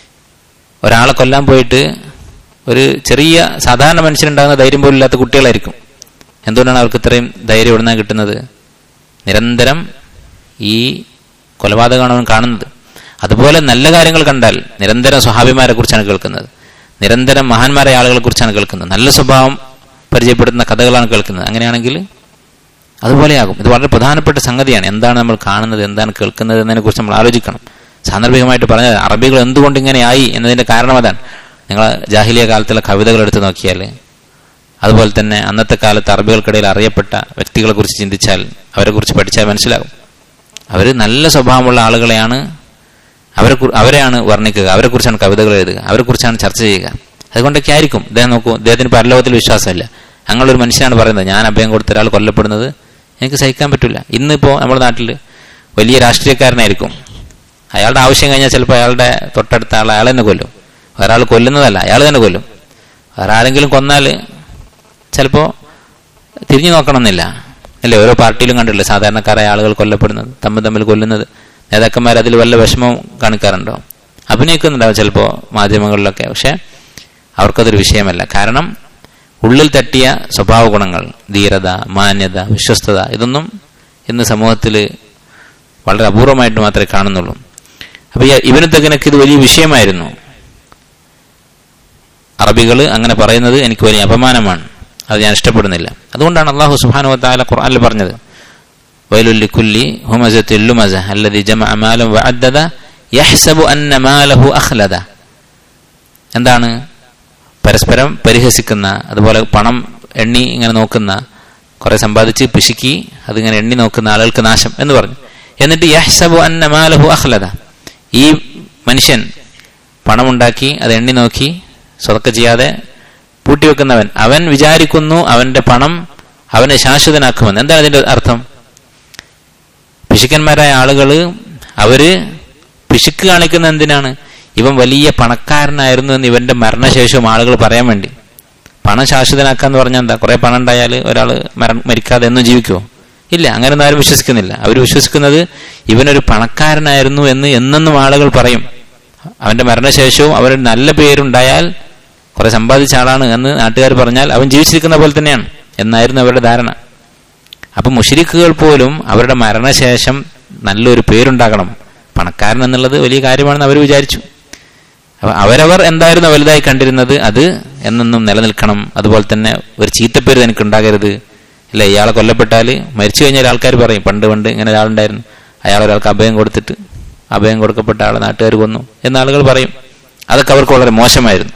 ഒരാളെ കൊല്ലാൻ പോയിട്ട് ഒരു ചെറിയ സാധാരണ മനുഷ്യനുണ്ടാകുന്ന ധൈര്യം പോലും ഇല്ലാത്ത കുട്ടികളായിരിക്കും എന്തുകൊണ്ടാണ് അവർക്ക് ഇത്രയും ധൈര്യം എവിടുന്നാണ് കിട്ടുന്നത് നിരന്തരം ഈ കൊലപാതകമാണ് അവൻ കാണുന്നത് അതുപോലെ നല്ല കാര്യങ്ങൾ കണ്ടാൽ നിരന്തരം സ്വഹാബിമാരെ കുറിച്ചാണ് കേൾക്കുന്നത് നിരന്തരം മഹാന്മാരായ ആളുകളെ കുറിച്ചാണ് കേൾക്കുന്നത് നല്ല സ്വഭാവം പരിചയപ്പെടുത്തുന്ന കഥകളാണ് കേൾക്കുന്നത് അങ്ങനെയാണെങ്കിൽ അതുപോലെയാകും ഇത് വളരെ പ്രധാനപ്പെട്ട സംഗതിയാണ് എന്താണ് നമ്മൾ കാണുന്നത് എന്താണ് കേൾക്കുന്നത് എന്നതിനെ കുറിച്ച് നമ്മൾ ആലോചിക്കണം സാന്ദർഭികമായിട്ട് പറഞ്ഞത് അറബികൾ എന്തുകൊണ്ട് ഇങ്ങനെയായി എന്നതിന്റെ കാരണം അതാണ് നിങ്ങൾ ജാഹിലിയ കാലത്തുള്ള കവിതകൾ എടുത്തു നോക്കിയാൽ അതുപോലെ തന്നെ അന്നത്തെ കാലത്ത് അറബികൾക്കിടയിൽ അറിയപ്പെട്ട വ്യക്തികളെ കുറിച്ച് ചിന്തിച്ചാൽ അവരെ കുറിച്ച് പഠിച്ചാൽ മനസ്സിലാകും അവർ നല്ല സ്വഭാവമുള്ള ആളുകളെയാണ് അവരെ അവരെയാണ് വർണ്ണിക്കുക അവരെ കുറിച്ചാണ് കവിതകൾ എഴുതുക അവരെ കുറിച്ചാണ് ചർച്ച ചെയ്യുക അതുകൊണ്ടൊക്കെ ആയിരിക്കും ഇദ്ദേഹം നോക്കൂ ഇദ്ദേഹത്തിന് പരലോകത്തിൽ വിശ്വാസമില്ല അങ്ങനൊരു മനുഷ്യനാണ് പറയുന്നത് ഞാൻ അഭയം കൊടുത്ത ഒരാൾ കൊല്ലപ്പെടുന്നത് എനിക്ക് സഹിക്കാൻ പറ്റില്ല ഇന്നിപ്പോൾ നമ്മുടെ നാട്ടിൽ വലിയ രാഷ്ട്രീയക്കാരനായിരിക്കും അയാളുടെ ആവശ്യം കഴിഞ്ഞാൽ ചിലപ്പോൾ അയാളുടെ തൊട്ടടുത്ത ആൾ അയാൾ തന്നെ കൊല്ലും ഒരാൾ കൊല്ലുന്നതല്ല അയാൾ തന്നെ കൊല്ലും വേറെ ആരെങ്കിലും കൊന്നാൽ ചിലപ്പോൾ തിരിഞ്ഞു നോക്കണമെന്നില്ല അല്ലേ ഓരോ പാർട്ടിയിലും കണ്ടില്ലേ സാധാരണക്കാരായ ആളുകൾ കൊല്ലപ്പെടുന്നത് തമ്മിൽ തമ്മിൽ കൊല്ലുന്നത് നേതാക്കന്മാർ അതിൽ വല്ല വിഷമം കാണിക്കാറുണ്ടോ അഭിനയിക്കുന്നുണ്ടാവും ചിലപ്പോൾ മാധ്യമങ്ങളിലൊക്കെ പക്ഷെ അവർക്കതൊരു വിഷയമല്ല കാരണം ഉള്ളിൽ തട്ടിയ സ്വഭാവ ഗുണങ്ങൾ ധീരത മാന്യത വിശ്വസ്തത ഇതൊന്നും ഇന്ന് സമൂഹത്തിൽ വളരെ അപൂർവമായിട്ട് മാത്രമേ കാണുന്നുള്ളൂ അപ്പൊ ഇവന് തകനക്ക് ഇത് വലിയ വിഷയമായിരുന്നു അറബികൾ അങ്ങനെ പറയുന്നത് എനിക്ക് വലിയ അപമാനമാണ് അത് ഞാൻ ഇഷ്ടപ്പെടുന്നില്ല അതുകൊണ്ടാണ് അള്ളാഹു സുബാനു താല ഖുർആനിൽ പറഞ്ഞത് വൈലുല്ലി കുല്ലി ഹുമസത്തിൽ ലുമസ അല്ലദി ജമഅ മാലം വഅദ്ദദ യഹ്സബു അന്ന മാലഹു അഖ്ലദ എന്താണ് പരസ്പരം പരിഹസിക്കുന്ന അതുപോലെ പണം എണ്ണി ഇങ്ങനെ നോക്കുന്ന കുറെ സമ്പാദിച്ച് പിശുക്കി അതിങ്ങനെ എണ്ണി നോക്കുന്ന ആളുകൾക്ക് നാശം എന്ന് പറഞ്ഞു എന്നിട്ട് യഹ്സബു അന്ന മാലഹു അഖ്ലദ ഈ മനുഷ്യൻ പണമുണ്ടാക്കി അത് എണ്ണി നോക്കി സ്വതക്ക ചെയ്യാതെ പൂട്ടിവെക്കുന്നവൻ അവൻ വിചാരിക്കുന്നു അവന്റെ പണം അവനെ ശാശ്വതനാക്കുമെന്ന് എന്താണ് അതിന്റെ അർത്ഥം പിശുക്കന്മാരായ ആളുകൾ അവര് പിശുക്ക് കാണിക്കുന്ന എന്തിനാണ് ഇവൻ വലിയ പണക്കാരനായിരുന്നു എന്ന് ഇവന്റെ മരണശേഷവും ആളുകൾ പറയാൻ വേണ്ടി പണം ശാശ്വതനാക്കാന്ന് പറഞ്ഞാൽ എന്താ കുറെ പണം ഉണ്ടായാൽ ഒരാൾ മര മരിക്കാതെ എന്നും ജീവിക്കുമോ ഇല്ല അങ്ങനെയൊന്നും ആരും വിശ്വസിക്കുന്നില്ല അവർ വിശ്വസിക്കുന്നത് ഇവനൊരു പണക്കാരനായിരുന്നു എന്ന് എന്നെന്നും ആളുകൾ പറയും അവന്റെ മരണശേഷവും അവന് നല്ല പേരുണ്ടായാൽ കുറെ സമ്പാദിച്ച ആളാണ് എന്ന് നാട്ടുകാർ പറഞ്ഞാൽ അവൻ ജീവിച്ചിരിക്കുന്ന പോലെ തന്നെയാണ് എന്നായിരുന്നു അവരുടെ ധാരണ അപ്പൊ മുഷരിക്കുകൾ പോലും അവരുടെ മരണശേഷം നല്ലൊരു പേരുണ്ടാകണം പണക്കാരൻ എന്നുള്ളത് വലിയ കാര്യമാണെന്ന് അവർ വിചാരിച്ചു അപ്പൊ അവരവർ എന്തായിരുന്നു വലുതായി കണ്ടിരുന്നത് അത് എന്നെന്നും നിലനിൽക്കണം അതുപോലെ തന്നെ ഒരു ചീത്തപ്പേര് എനിക്ക് ഉണ്ടാകരുത് ഇല്ല ഇയാളെ കൊല്ലപ്പെട്ടാൽ മരിച്ചു കഴിഞ്ഞാൽ ആൾക്കാർ പറയും പണ്ട് പണ്ട് ഇങ്ങനെ ഒരാളുണ്ടായിരുന്നു അയാൾ ഒരാൾക്ക് അഭയം കൊടുത്തിട്ട് അഭയം കൊടുക്കപ്പെട്ട ആളെ നാട്ടുകാർ കൊന്നു എന്ന് ആളുകൾ പറയും അതൊക്കെ അവർക്ക് വളരെ മോശമായിരുന്നു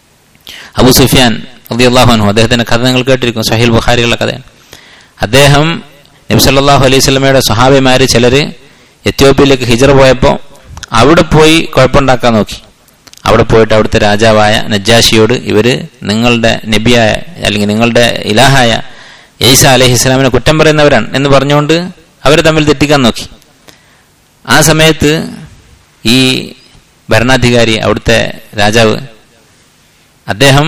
അബു സുഫിയാൻ അലി അള്ളാഹുനു അദ്ദേഹത്തിന്റെ കഥ നിങ്ങൾ കേട്ടിരിക്കും സഹിൽ ബുഖാരികളുടെ കഥയാണ് അദ്ദേഹം നബ്സല്ലാഹു അലൈഹി സ്വലമയുടെ സ്വഹാബിമാര് ചിലര് എത്യോപ്യയിലേക്ക് ഹിജറ പോയപ്പോൾ അവിടെ പോയി കുഴപ്പമുണ്ടാക്കാൻ നോക്കി അവിടെ പോയിട്ട് അവിടുത്തെ രാജാവായ നജാഷിയോട് ഇവര് നിങ്ങളുടെ നബിയായ അല്ലെങ്കിൽ നിങ്ങളുടെ ഇലാഹായ ഈസ അലഹി ഇസ്ലാമിനെ കുറ്റം പറയുന്നവരാണ് എന്ന് പറഞ്ഞുകൊണ്ട് അവർ തമ്മിൽ തെറ്റിക്കാൻ നോക്കി ആ സമയത്ത് ഈ ഭരണാധികാരി അവിടുത്തെ രാജാവ് അദ്ദേഹം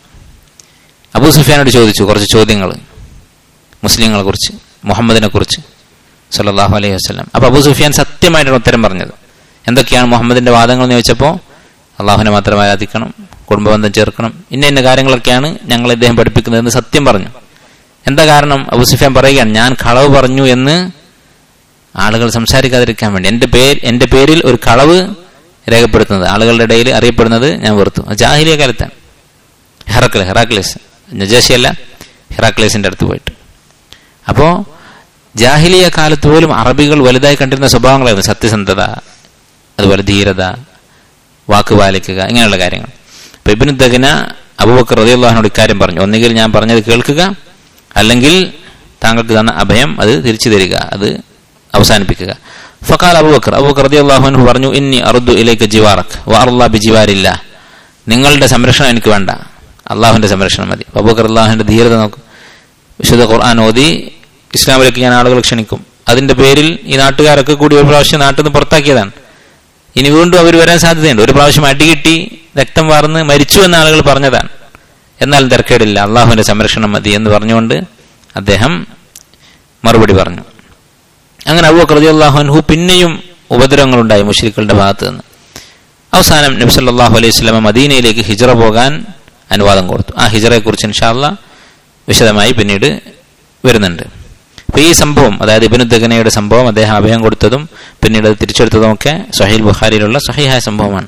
അബൂ സുഫിയാനോട് ചോദിച്ചു കുറച്ച് ചോദ്യങ്ങൾ മുസ്ലിങ്ങളെ കുറിച്ച് മുഹമ്മദിനെ കുറിച്ച് സല്ലാഹു അലൈഹി വസ്ലം അപ്പൊ അബൂ സുഫിയാൻ സത്യമായിട്ടാണ് ഉത്തരം പറഞ്ഞത് എന്തൊക്കെയാണ് മുഹമ്മദിന്റെ വാദങ്ങൾ എന്ന് ചോദിച്ചപ്പോൾ അള്ളാഹുവിനെ മാത്രം ആരാധിക്കണം കുടുംബബന്ധം ചേർക്കണം ഇന്ന ഇന്ന കാര്യങ്ങളൊക്കെയാണ് ഞങ്ങൾ ഇദ്ദേഹം പഠിപ്പിക്കുന്നതെന്ന് സത്യം പറഞ്ഞു എന്താ കാരണം അബൂ സുഫിയാൻ പറയുകയാണ് ഞാൻ കളവ് പറഞ്ഞു എന്ന് ആളുകൾ സംസാരിക്കാതിരിക്കാൻ വേണ്ടി എന്റെ പേര് എന്റെ പേരിൽ ഒരു കളവ് രേഖപ്പെടുത്തുന്നത് ആളുകളുടെ ഇടയിൽ അറിയപ്പെടുന്നത് ഞാൻ വെറുത്തു ജാഹിലിയ കാലത്താണ് ഹെറക്ലെ ഹെറാക്ലേസ് നജാശിയല്ല ഹെറാക്ലേസിന്റെ അടുത്ത് പോയിട്ട് അപ്പോൾ ജാഹിലിയ കാലത്ത് പോലും അറബികൾ വലുതായി കണ്ടിരുന്ന സ്വഭാവങ്ങളായിരുന്നു സത്യസന്ധത അതുപോലെ ധീരത വാക്ക് പാലിക്കുക ഇങ്ങനെയുള്ള കാര്യങ്ങൾ അപ്പൊ ഇബിന് ദഗന അബൂബക്കർ റതിയുള്ളഹാനോട് ഇക്കാര്യം പറഞ്ഞു ഒന്നുകിൽ ഞാൻ പറഞ്ഞത് കേൾക്കുക അല്ലെങ്കിൽ താങ്കൾക്ക് തന്ന അഭയം അത് തിരിച്ചു തരിക അത് അവസാനിപ്പിക്കുക ഫക്കാൽ അബൂബക്കർ അബൂബക്കർ റതിയുള്ളാഹുനു പറഞ്ഞു ഇന്നി അറുദു ഇലേക്ക് ജിവാറക് വാറുല്ലാ ബി ജിവാരില്ല നിങ്ങളുടെ സംരക്ഷണം എനിക്ക് വേണ്ട അള്ളാഹുവിന്റെ സംരക്ഷണം മതി അബൂബക്കർ അള്ളാഹുവിന്റെ ധീരത നോക്കും വിശുദ്ധ ഖുർആൻ ഓതി ഇസ്ലാമിലേക്ക് ഞാൻ ആളുകൾ ക്ഷണിക്കും അതിന്റെ പേരിൽ ഈ നാട്ടുകാരൊക്കെ കൂടി ഒരു പ്രാവശ്യം നാട്ടിൽ നിന്ന് പുറത്താക്കിയതാണ് ഇനി വീണ്ടും അവർ വരാൻ സാധ്യതയുണ്ട് ഒരു പ്രാവശ്യം അടികിട്ടി രക്തം വാർന്ന് മരിച്ചു എന്ന ആളുകൾ പറഞ്ഞതാണ് എന്നാൽ തിരക്കേടില്ല അള്ളാഹുവിന്റെ സംരക്ഷണം മതി എന്ന് പറഞ്ഞുകൊണ്ട് അദ്ദേഹം മറുപടി പറഞ്ഞു അങ്ങനെ അബൂ കൃതി അള്ളാഹുൻഹു പിന്നെയും ഉപദ്രവങ്ങളുണ്ടായി മുഷ്രിഖുകളുടെ ഭാഗത്ത് നിന്ന് അവസാനം നബ്സല്ലാഹു അലൈഹി സ്വലമ മദീനയിലേക്ക് ഹിജറ പോകാൻ അനുവാദം കൊടുത്തു ആ ഹിജറയെ കുറിച്ച് ഇൻഷാല്ല വിശദമായി പിന്നീട് വരുന്നുണ്ട് അപ്പൊ ഈ സംഭവം അതായത് ഇബിനുദ്ദഗനയുടെ സംഭവം അദ്ദേഹം അഭയം കൊടുത്തതും പിന്നീട് അത് തിരിച്ചെടുത്തതും ഒക്കെ സഹീൽ ബുഖാരിയിലുള്ള സഹിഹായ സംഭവമാണ്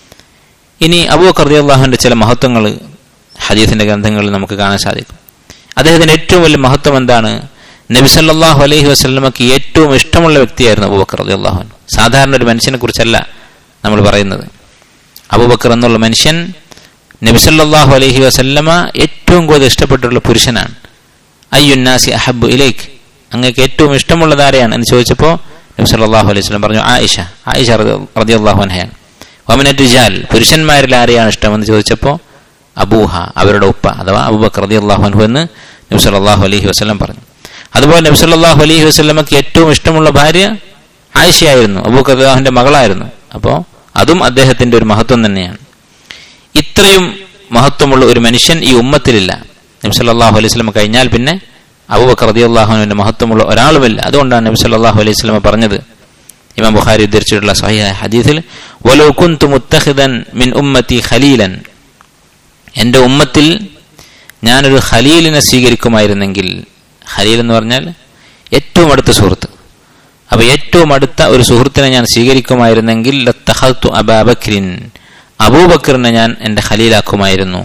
ഇനി അബൂ കർദി അള്ളാഹുവിന്റെ ചില മഹത്വങ്ങൾ ഹദീസിന്റെ ഗ്രന്ഥങ്ങളിൽ നമുക്ക് കാണാൻ സാധിക്കും അദ്ദേഹത്തിന്റെ ഏറ്റവും വലിയ മഹത്വം എന്താണ് നബി സല്ലാഹു അലൈഹി വസ്ലമക്ക് ഏറ്റവും ഇഷ്ടമുള്ള വ്യക്തിയായിരുന്നു അബൂബക്കർ റതി അള്ളാഹുൻ സാധാരണ ഒരു മനുഷ്യനെ കുറിച്ചല്ല നമ്മൾ പറയുന്നത് അബൂബക്കർ എന്നുള്ള മനുഷ്യൻ നബി സല്ലാഹു അലൈഹി വസല്ലമ ഏറ്റവും കൂടുതൽ ഇഷ്ടപ്പെട്ടിട്ടുള്ള പുരുഷനാണ് അയ്യുന്നാസി അഹബ് ഇലേക്ക് അങ്ങക്ക് ഏറ്റവും ഇഷ്ടമുള്ളത് ആരെയാണ് എന്ന് ചോദിച്ചപ്പോൾ നബി സല്ലാഹു അലൈഹി സ്വലം പറഞ്ഞു ആയിഷ ആയിഷ റതി അള്ളാഹു അൻഹയാണ് വമനറ്റ് ജാൽ പുരുഷന്മാരിൽ ആരെയാണ് ഇഷ്ടമെന്ന് ചോദിച്ചപ്പോൾ അബൂഹ അവരുടെ ഉപ്പ അഥവാ അബൂബക്കർ റതി അള്ളാഹു അൻഹു എന്ന് നബി സല്ലാഹു അലൈഹി വസ്ലം പറഞ്ഞു അതുപോലെ നബി സല്ലാഹു അലൈഹി വസ്ലമക്ക് ഏറ്റവും ഇഷ്ടമുള്ള ഭാര്യ ആയിഷയായിരുന്നു അബൂബക്കർ അള്ളാഹുവിന്റെ മകളായിരുന്നു അപ്പോൾ അതും അദ്ദേഹത്തിന്റെ ഒരു മഹത്വം തന്നെയാണ് ഇത്രയും മഹത്വമുള്ള ഒരു മനുഷ്യൻ ഈ ഉമ്മത്തിലില്ല നബി സല്ലാഹു അലൈഹി സ്വലം കഴിഞ്ഞാൽ പിന്നെ അബൂബക്കർ റതി അള്ളാഹുവിന്റെ മഹത്വമുള്ള ഒരാളുമില്ല അതുകൊണ്ടാണ് നബി സല്ലാഹു അലൈഹി സ്വലമ പറഞ്ഞത് ഇമാം ബുഖാരി ഉദ്ധരിച്ചിട്ടുള്ള സഹിയായ ഹദീസിൽ വലോ കുന്തു മുത്തഹിദൻ മിൻ ഉമ്മത്തി ഖലീലൻ എൻ്റെ ഉമ്മത്തിൽ ഞാനൊരു ഖലീലിനെ സ്വീകരിക്കുമായിരുന്നെങ്കിൽ ഖലീൽ എന്ന് പറഞ്ഞാൽ ഏറ്റവും അടുത്ത സുഹൃത്ത് അപ്പൊ ഏറ്റവും അടുത്ത ഒരു സുഹൃത്തിനെ ഞാൻ സ്വീകരിക്കുമായിരുന്നെങ്കിൽ അബാബക്രിൻ അബൂബക്കറിനെ ഞാൻ എൻ്റെ ഖലീലാക്കുമായിരുന്നു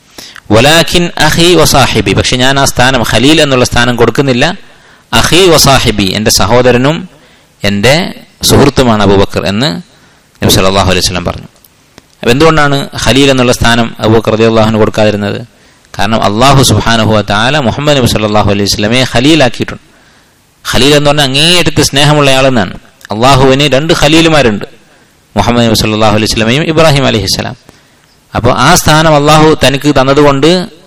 വലാഖിൻ അഹി വസാഹിബി പക്ഷെ ഞാൻ ആ സ്ഥാനം ഖലീൽ എന്നുള്ള സ്ഥാനം കൊടുക്കുന്നില്ല അഹി വസാഹിബി എൻ്റെ സഹോദരനും എൻ്റെ സുഹൃത്തുമാണ് അബൂബക്കർ എന്ന് നബി സല്ലാഹു അലൈഹി സ്വലം പറഞ്ഞു അപ്പം എന്തുകൊണ്ടാണ് ഖലീൽ എന്നുള്ള സ്ഥാനം അബൂബക്കർ റതി അള്ളാഹുന് കൊടുക്കാതിരുന്നത് കാരണം അള്ളാഹു സുബാനുഹുവ താല മുഹമ്മദ് നബി സല്ലാഹു അലൈഹി സ്വലമയെ ഖലീലാക്കിയിട്ടുണ്ട് ഖലീൽ എന്ന് പറഞ്ഞാൽ അങ്ങേയടുത്ത് സ്നേഹമുള്ള ആളെന്നാണ് അള്ളാഹുവിന് രണ്ട് ഖലീലുമാരുണ്ട് മുഹമ്മദ് നബി സല്ലാഹു അലൈഹി സ്വലമയും ഇബ്രാഹിം അലൈഹി സ്വലാം അപ്പോൾ ആ സ്ഥാനം അള്ളാഹു തനിക്ക് തന്നതുകൊണ്ട്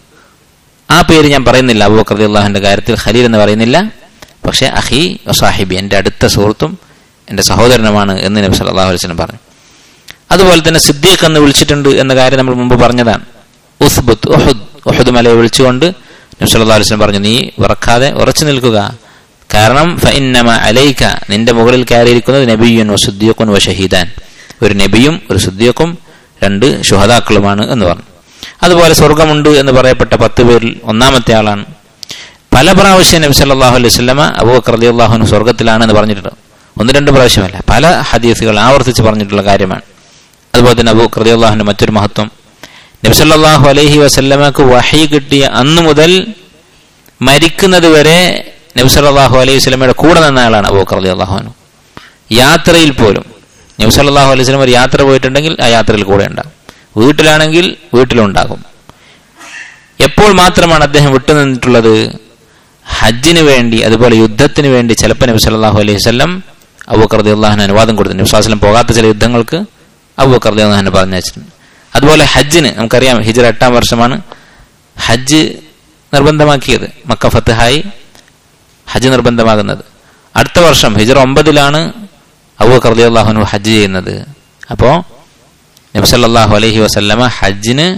ആ പേര് ഞാൻ പറയുന്നില്ല അബൂബക്കർ റതി അള്ളാഹുവിന്റെ കാര്യത്തിൽ ഖലീൽ എന്ന് പറയുന്നില്ല പക്ഷേ അഹി സാഹിബി എൻ്റെ അടുത്ത സുഹൃത്തും എൻ്റെ സഹോദരനുമാണ് എന്ന് നബി സല്ലാഹു അലൈഹി സ്വലം പറഞ്ഞു അതുപോലെ തന്നെ സിദ്ദീഖ് എന്ന് വിളിച്ചിട്ടുണ്ട് എന്ന കാര്യം നമ്മൾ മുമ്പ് പറഞ്ഞതാണ് ഉസ്ബുത്ത് ഒഹുദ് ഒഹുദ് മലയെ വിളിച്ചുകൊണ്ട് നബി സല്ലാ അലൈഹി സ്വലം പറഞ്ഞു നീ വിറക്കാതെ ഉറച്ചു നിൽക്കുക കാരണം ഫഇന്നമ അലൈക നിന്റെ മുകളിൽ കയറിയിരിക്കുന്നത് നബിയുൻ വസുദ്ദീഖുൻ വഷഹീദാൻ ഒരു നബിയും ഒരു സുദ്ദീഖും രണ്ട് ശുഹതാക്കളുമാണ് എന്ന് പറഞ്ഞു അതുപോലെ സ്വർഗമുണ്ട് എന്ന് പറയപ്പെട്ട പത്ത് പേരിൽ ഒന്നാമത്തെ ആളാണ് പല പ്രാവശ്യം നബി സല്ലാഹു അലൈഹി സ്വലമ അബൂബക്കർ റതി അള്ളാഹുന് സ്വർഗത്തിലാണെന്ന് പറഞ്ഞിട്ടുണ്ട് ഒന്ന് രണ്ട് പ്രാവശ്യമല്ല പല ഹദീസുകൾ ആവർത്തിച്ച് പറഞ്ഞിട്ടുള്ള കാര്യമാണ് അതുപോലെ തന്നെ അബൂബക്കർ റതി അള്ളാഹുന്റെ മറ്റൊരു മഹത്വം നബി സല്ലാഹു അലൈഹി വസല്ലമക്ക് വഹി കിട്ടിയ അന്നു മുതൽ മരിക്കുന്നത് വരെ നബി സല്ലാഹു അലൈഹി സ്വലമയുടെ കൂടെ നിന്ന ആളാണ് അബൂബക്കർ റതി അള്ളാഹുനു യാത്രയിൽ പോലും നബി സല്ലാഹു അലൈഹി സ്വലം ഒരു യാത്ര പോയിട്ടുണ്ടെങ്കിൽ ആ യാത്രയിൽ കൂടെ ഉണ്ടാകും വീട്ടിലാണെങ്കിൽ വീട്ടിലുണ്ടാകും എപ്പോൾ മാത്രമാണ് അദ്ദേഹം വിട്ടുനിന്നിട്ടുള്ളത് ഹജ്ജിന് വേണ്ടി അതുപോലെ യുദ്ധത്തിന് വേണ്ടി ചിലപ്പോൾ നബി സല്ലാഹു അലൈഹി വല്ലം അബൂക്കർ റതി അള്ളാഹിന് അനുവാദം കൊടുത്തു നബി സ്വാസ്ലം പോകാത്ത ചില യുദ്ധങ്ങൾക്ക് അബൂക്കർ റതി അള്ളാഹിനെ പറഞ്ഞു വെച്ചിട്ടുണ്ട് അതുപോലെ ഹജ്ജിന് നമുക്കറിയാം ഹിജർ എട്ടാം വർഷമാണ് ഹജ്ജ് നിർബന്ധമാക്കിയത് മക്ക ഫത്തഹായി ഹജ്ജ് നിർബന്ധമാകുന്നത് അടുത്ത വർഷം ഹിജർ ഒമ്പതിലാണ് അബൂക്കർ റതി അള്ളാഹുനു ഹജ്ജ് ചെയ്യുന്നത് അപ്പോൾ നബ്സല്ലാഹു അലൈഹി വസല്ലമ ഹജ്ജിന്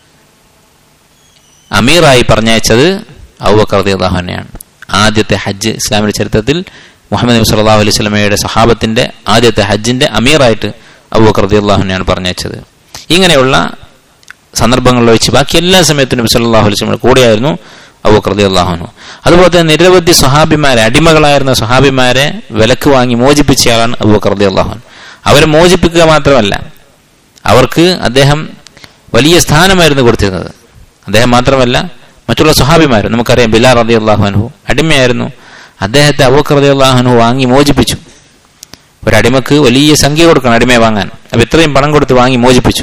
അമീറായി പറഞ്ഞയച്ചത് അബൂബക്കർ റതി അള്ളാഹുനെയാണ് ആദ്യത്തെ ഹജ്ജ് ഇസ്ലാമിന്റെ ചരിത്രത്തിൽ മുഹമ്മദ് നബി സല്ലാഹു അലൈഹി സ്വലമയുടെ സഹാബത്തിന്റെ ആദ്യത്തെ ഹജ്ജിന്റെ അമീറായിട്ട് അബൂബക്കർ റതി അള്ളാഹുനെയാണ് പറഞ്ഞയച്ചത് ഇങ്ങനെയുള്ള സന്ദർഭങ്ങളിൽ വെച്ച് ബാക്കി എല്ലാ സമയത്തും നബി സല്ലാഹു അലൈഹി സ്വലമയുടെ കൂടെയായിരുന്നു അബൂബക്കർ റതി അള്ളാഹുനു അതുപോലെ തന്നെ നിരവധി സ്വഹാബിമാരെ അടിമകളായിരുന്ന സ്വഹാബിമാരെ വിലക്ക് വാങ്ങി മോചിപ്പിച്ചയാളാണ് അബൂബക്കർ റതി അള്ളാഹുൻ അവരെ മോചിപ്പിക്കുക മാത്രമല്ല അവർക്ക് അദ്ദേഹം വലിയ സ്ഥാനമായിരുന്നു കൊടുത്തിരുന്നത് അദ്ദേഹം മാത്രമല്ല മറ്റുള്ള സ്വഹാബിമാരും നമുക്കറിയാം ബിലാർ റതി അള്ളാഹു അൻഹു അടിമയായിരുന്നു അദ്ദേഹത്തെ അബൂക്കർ റളിയല്ലാഹു വാങ്ങി മോചിപ്പിച്ചു ഒരടിമക്ക് വലിയ സംഖ്യ കൊടുക്കണം അടിമയെ വാങ്ങാൻ അപ്പൊ ഇത്രയും പണം കൊടുത്ത് വാങ്ങി മോചിപ്പിച്ചു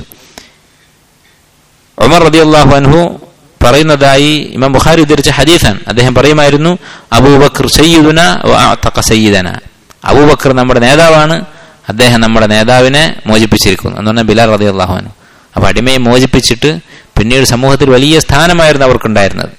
ഉമർ റളിയല്ലാഹു അൻഹു പറയുന്നതായി ഇമാം ബുഖാരി ഉദ്ധരിച്ച ഹദീസാണ് അദ്ദേഹം പറയുമായിരുന്നു അബൂബക്കർ സയ്യിദുന വഅതഖ സയ്യിദന അബൂബക്കർ നമ്മുടെ നേതാവാണ് അദ്ദേഹം നമ്മുടെ നേതാവിനെ മോചിപ്പിച്ചിരിക്കുന്നു എന്ന് പറഞ്ഞാൽ ബിലാൽ റളിയല്ലാഹു അൻഹു അപ്പൊ അടിമയെ മോചിപ്പിച്ചിട്ട് പിന്നീട് സമൂഹത്തിൽ വലിയ സ്ഥാനമായിരുന്നു അവർക്കുണ്ടായിരുന്നത്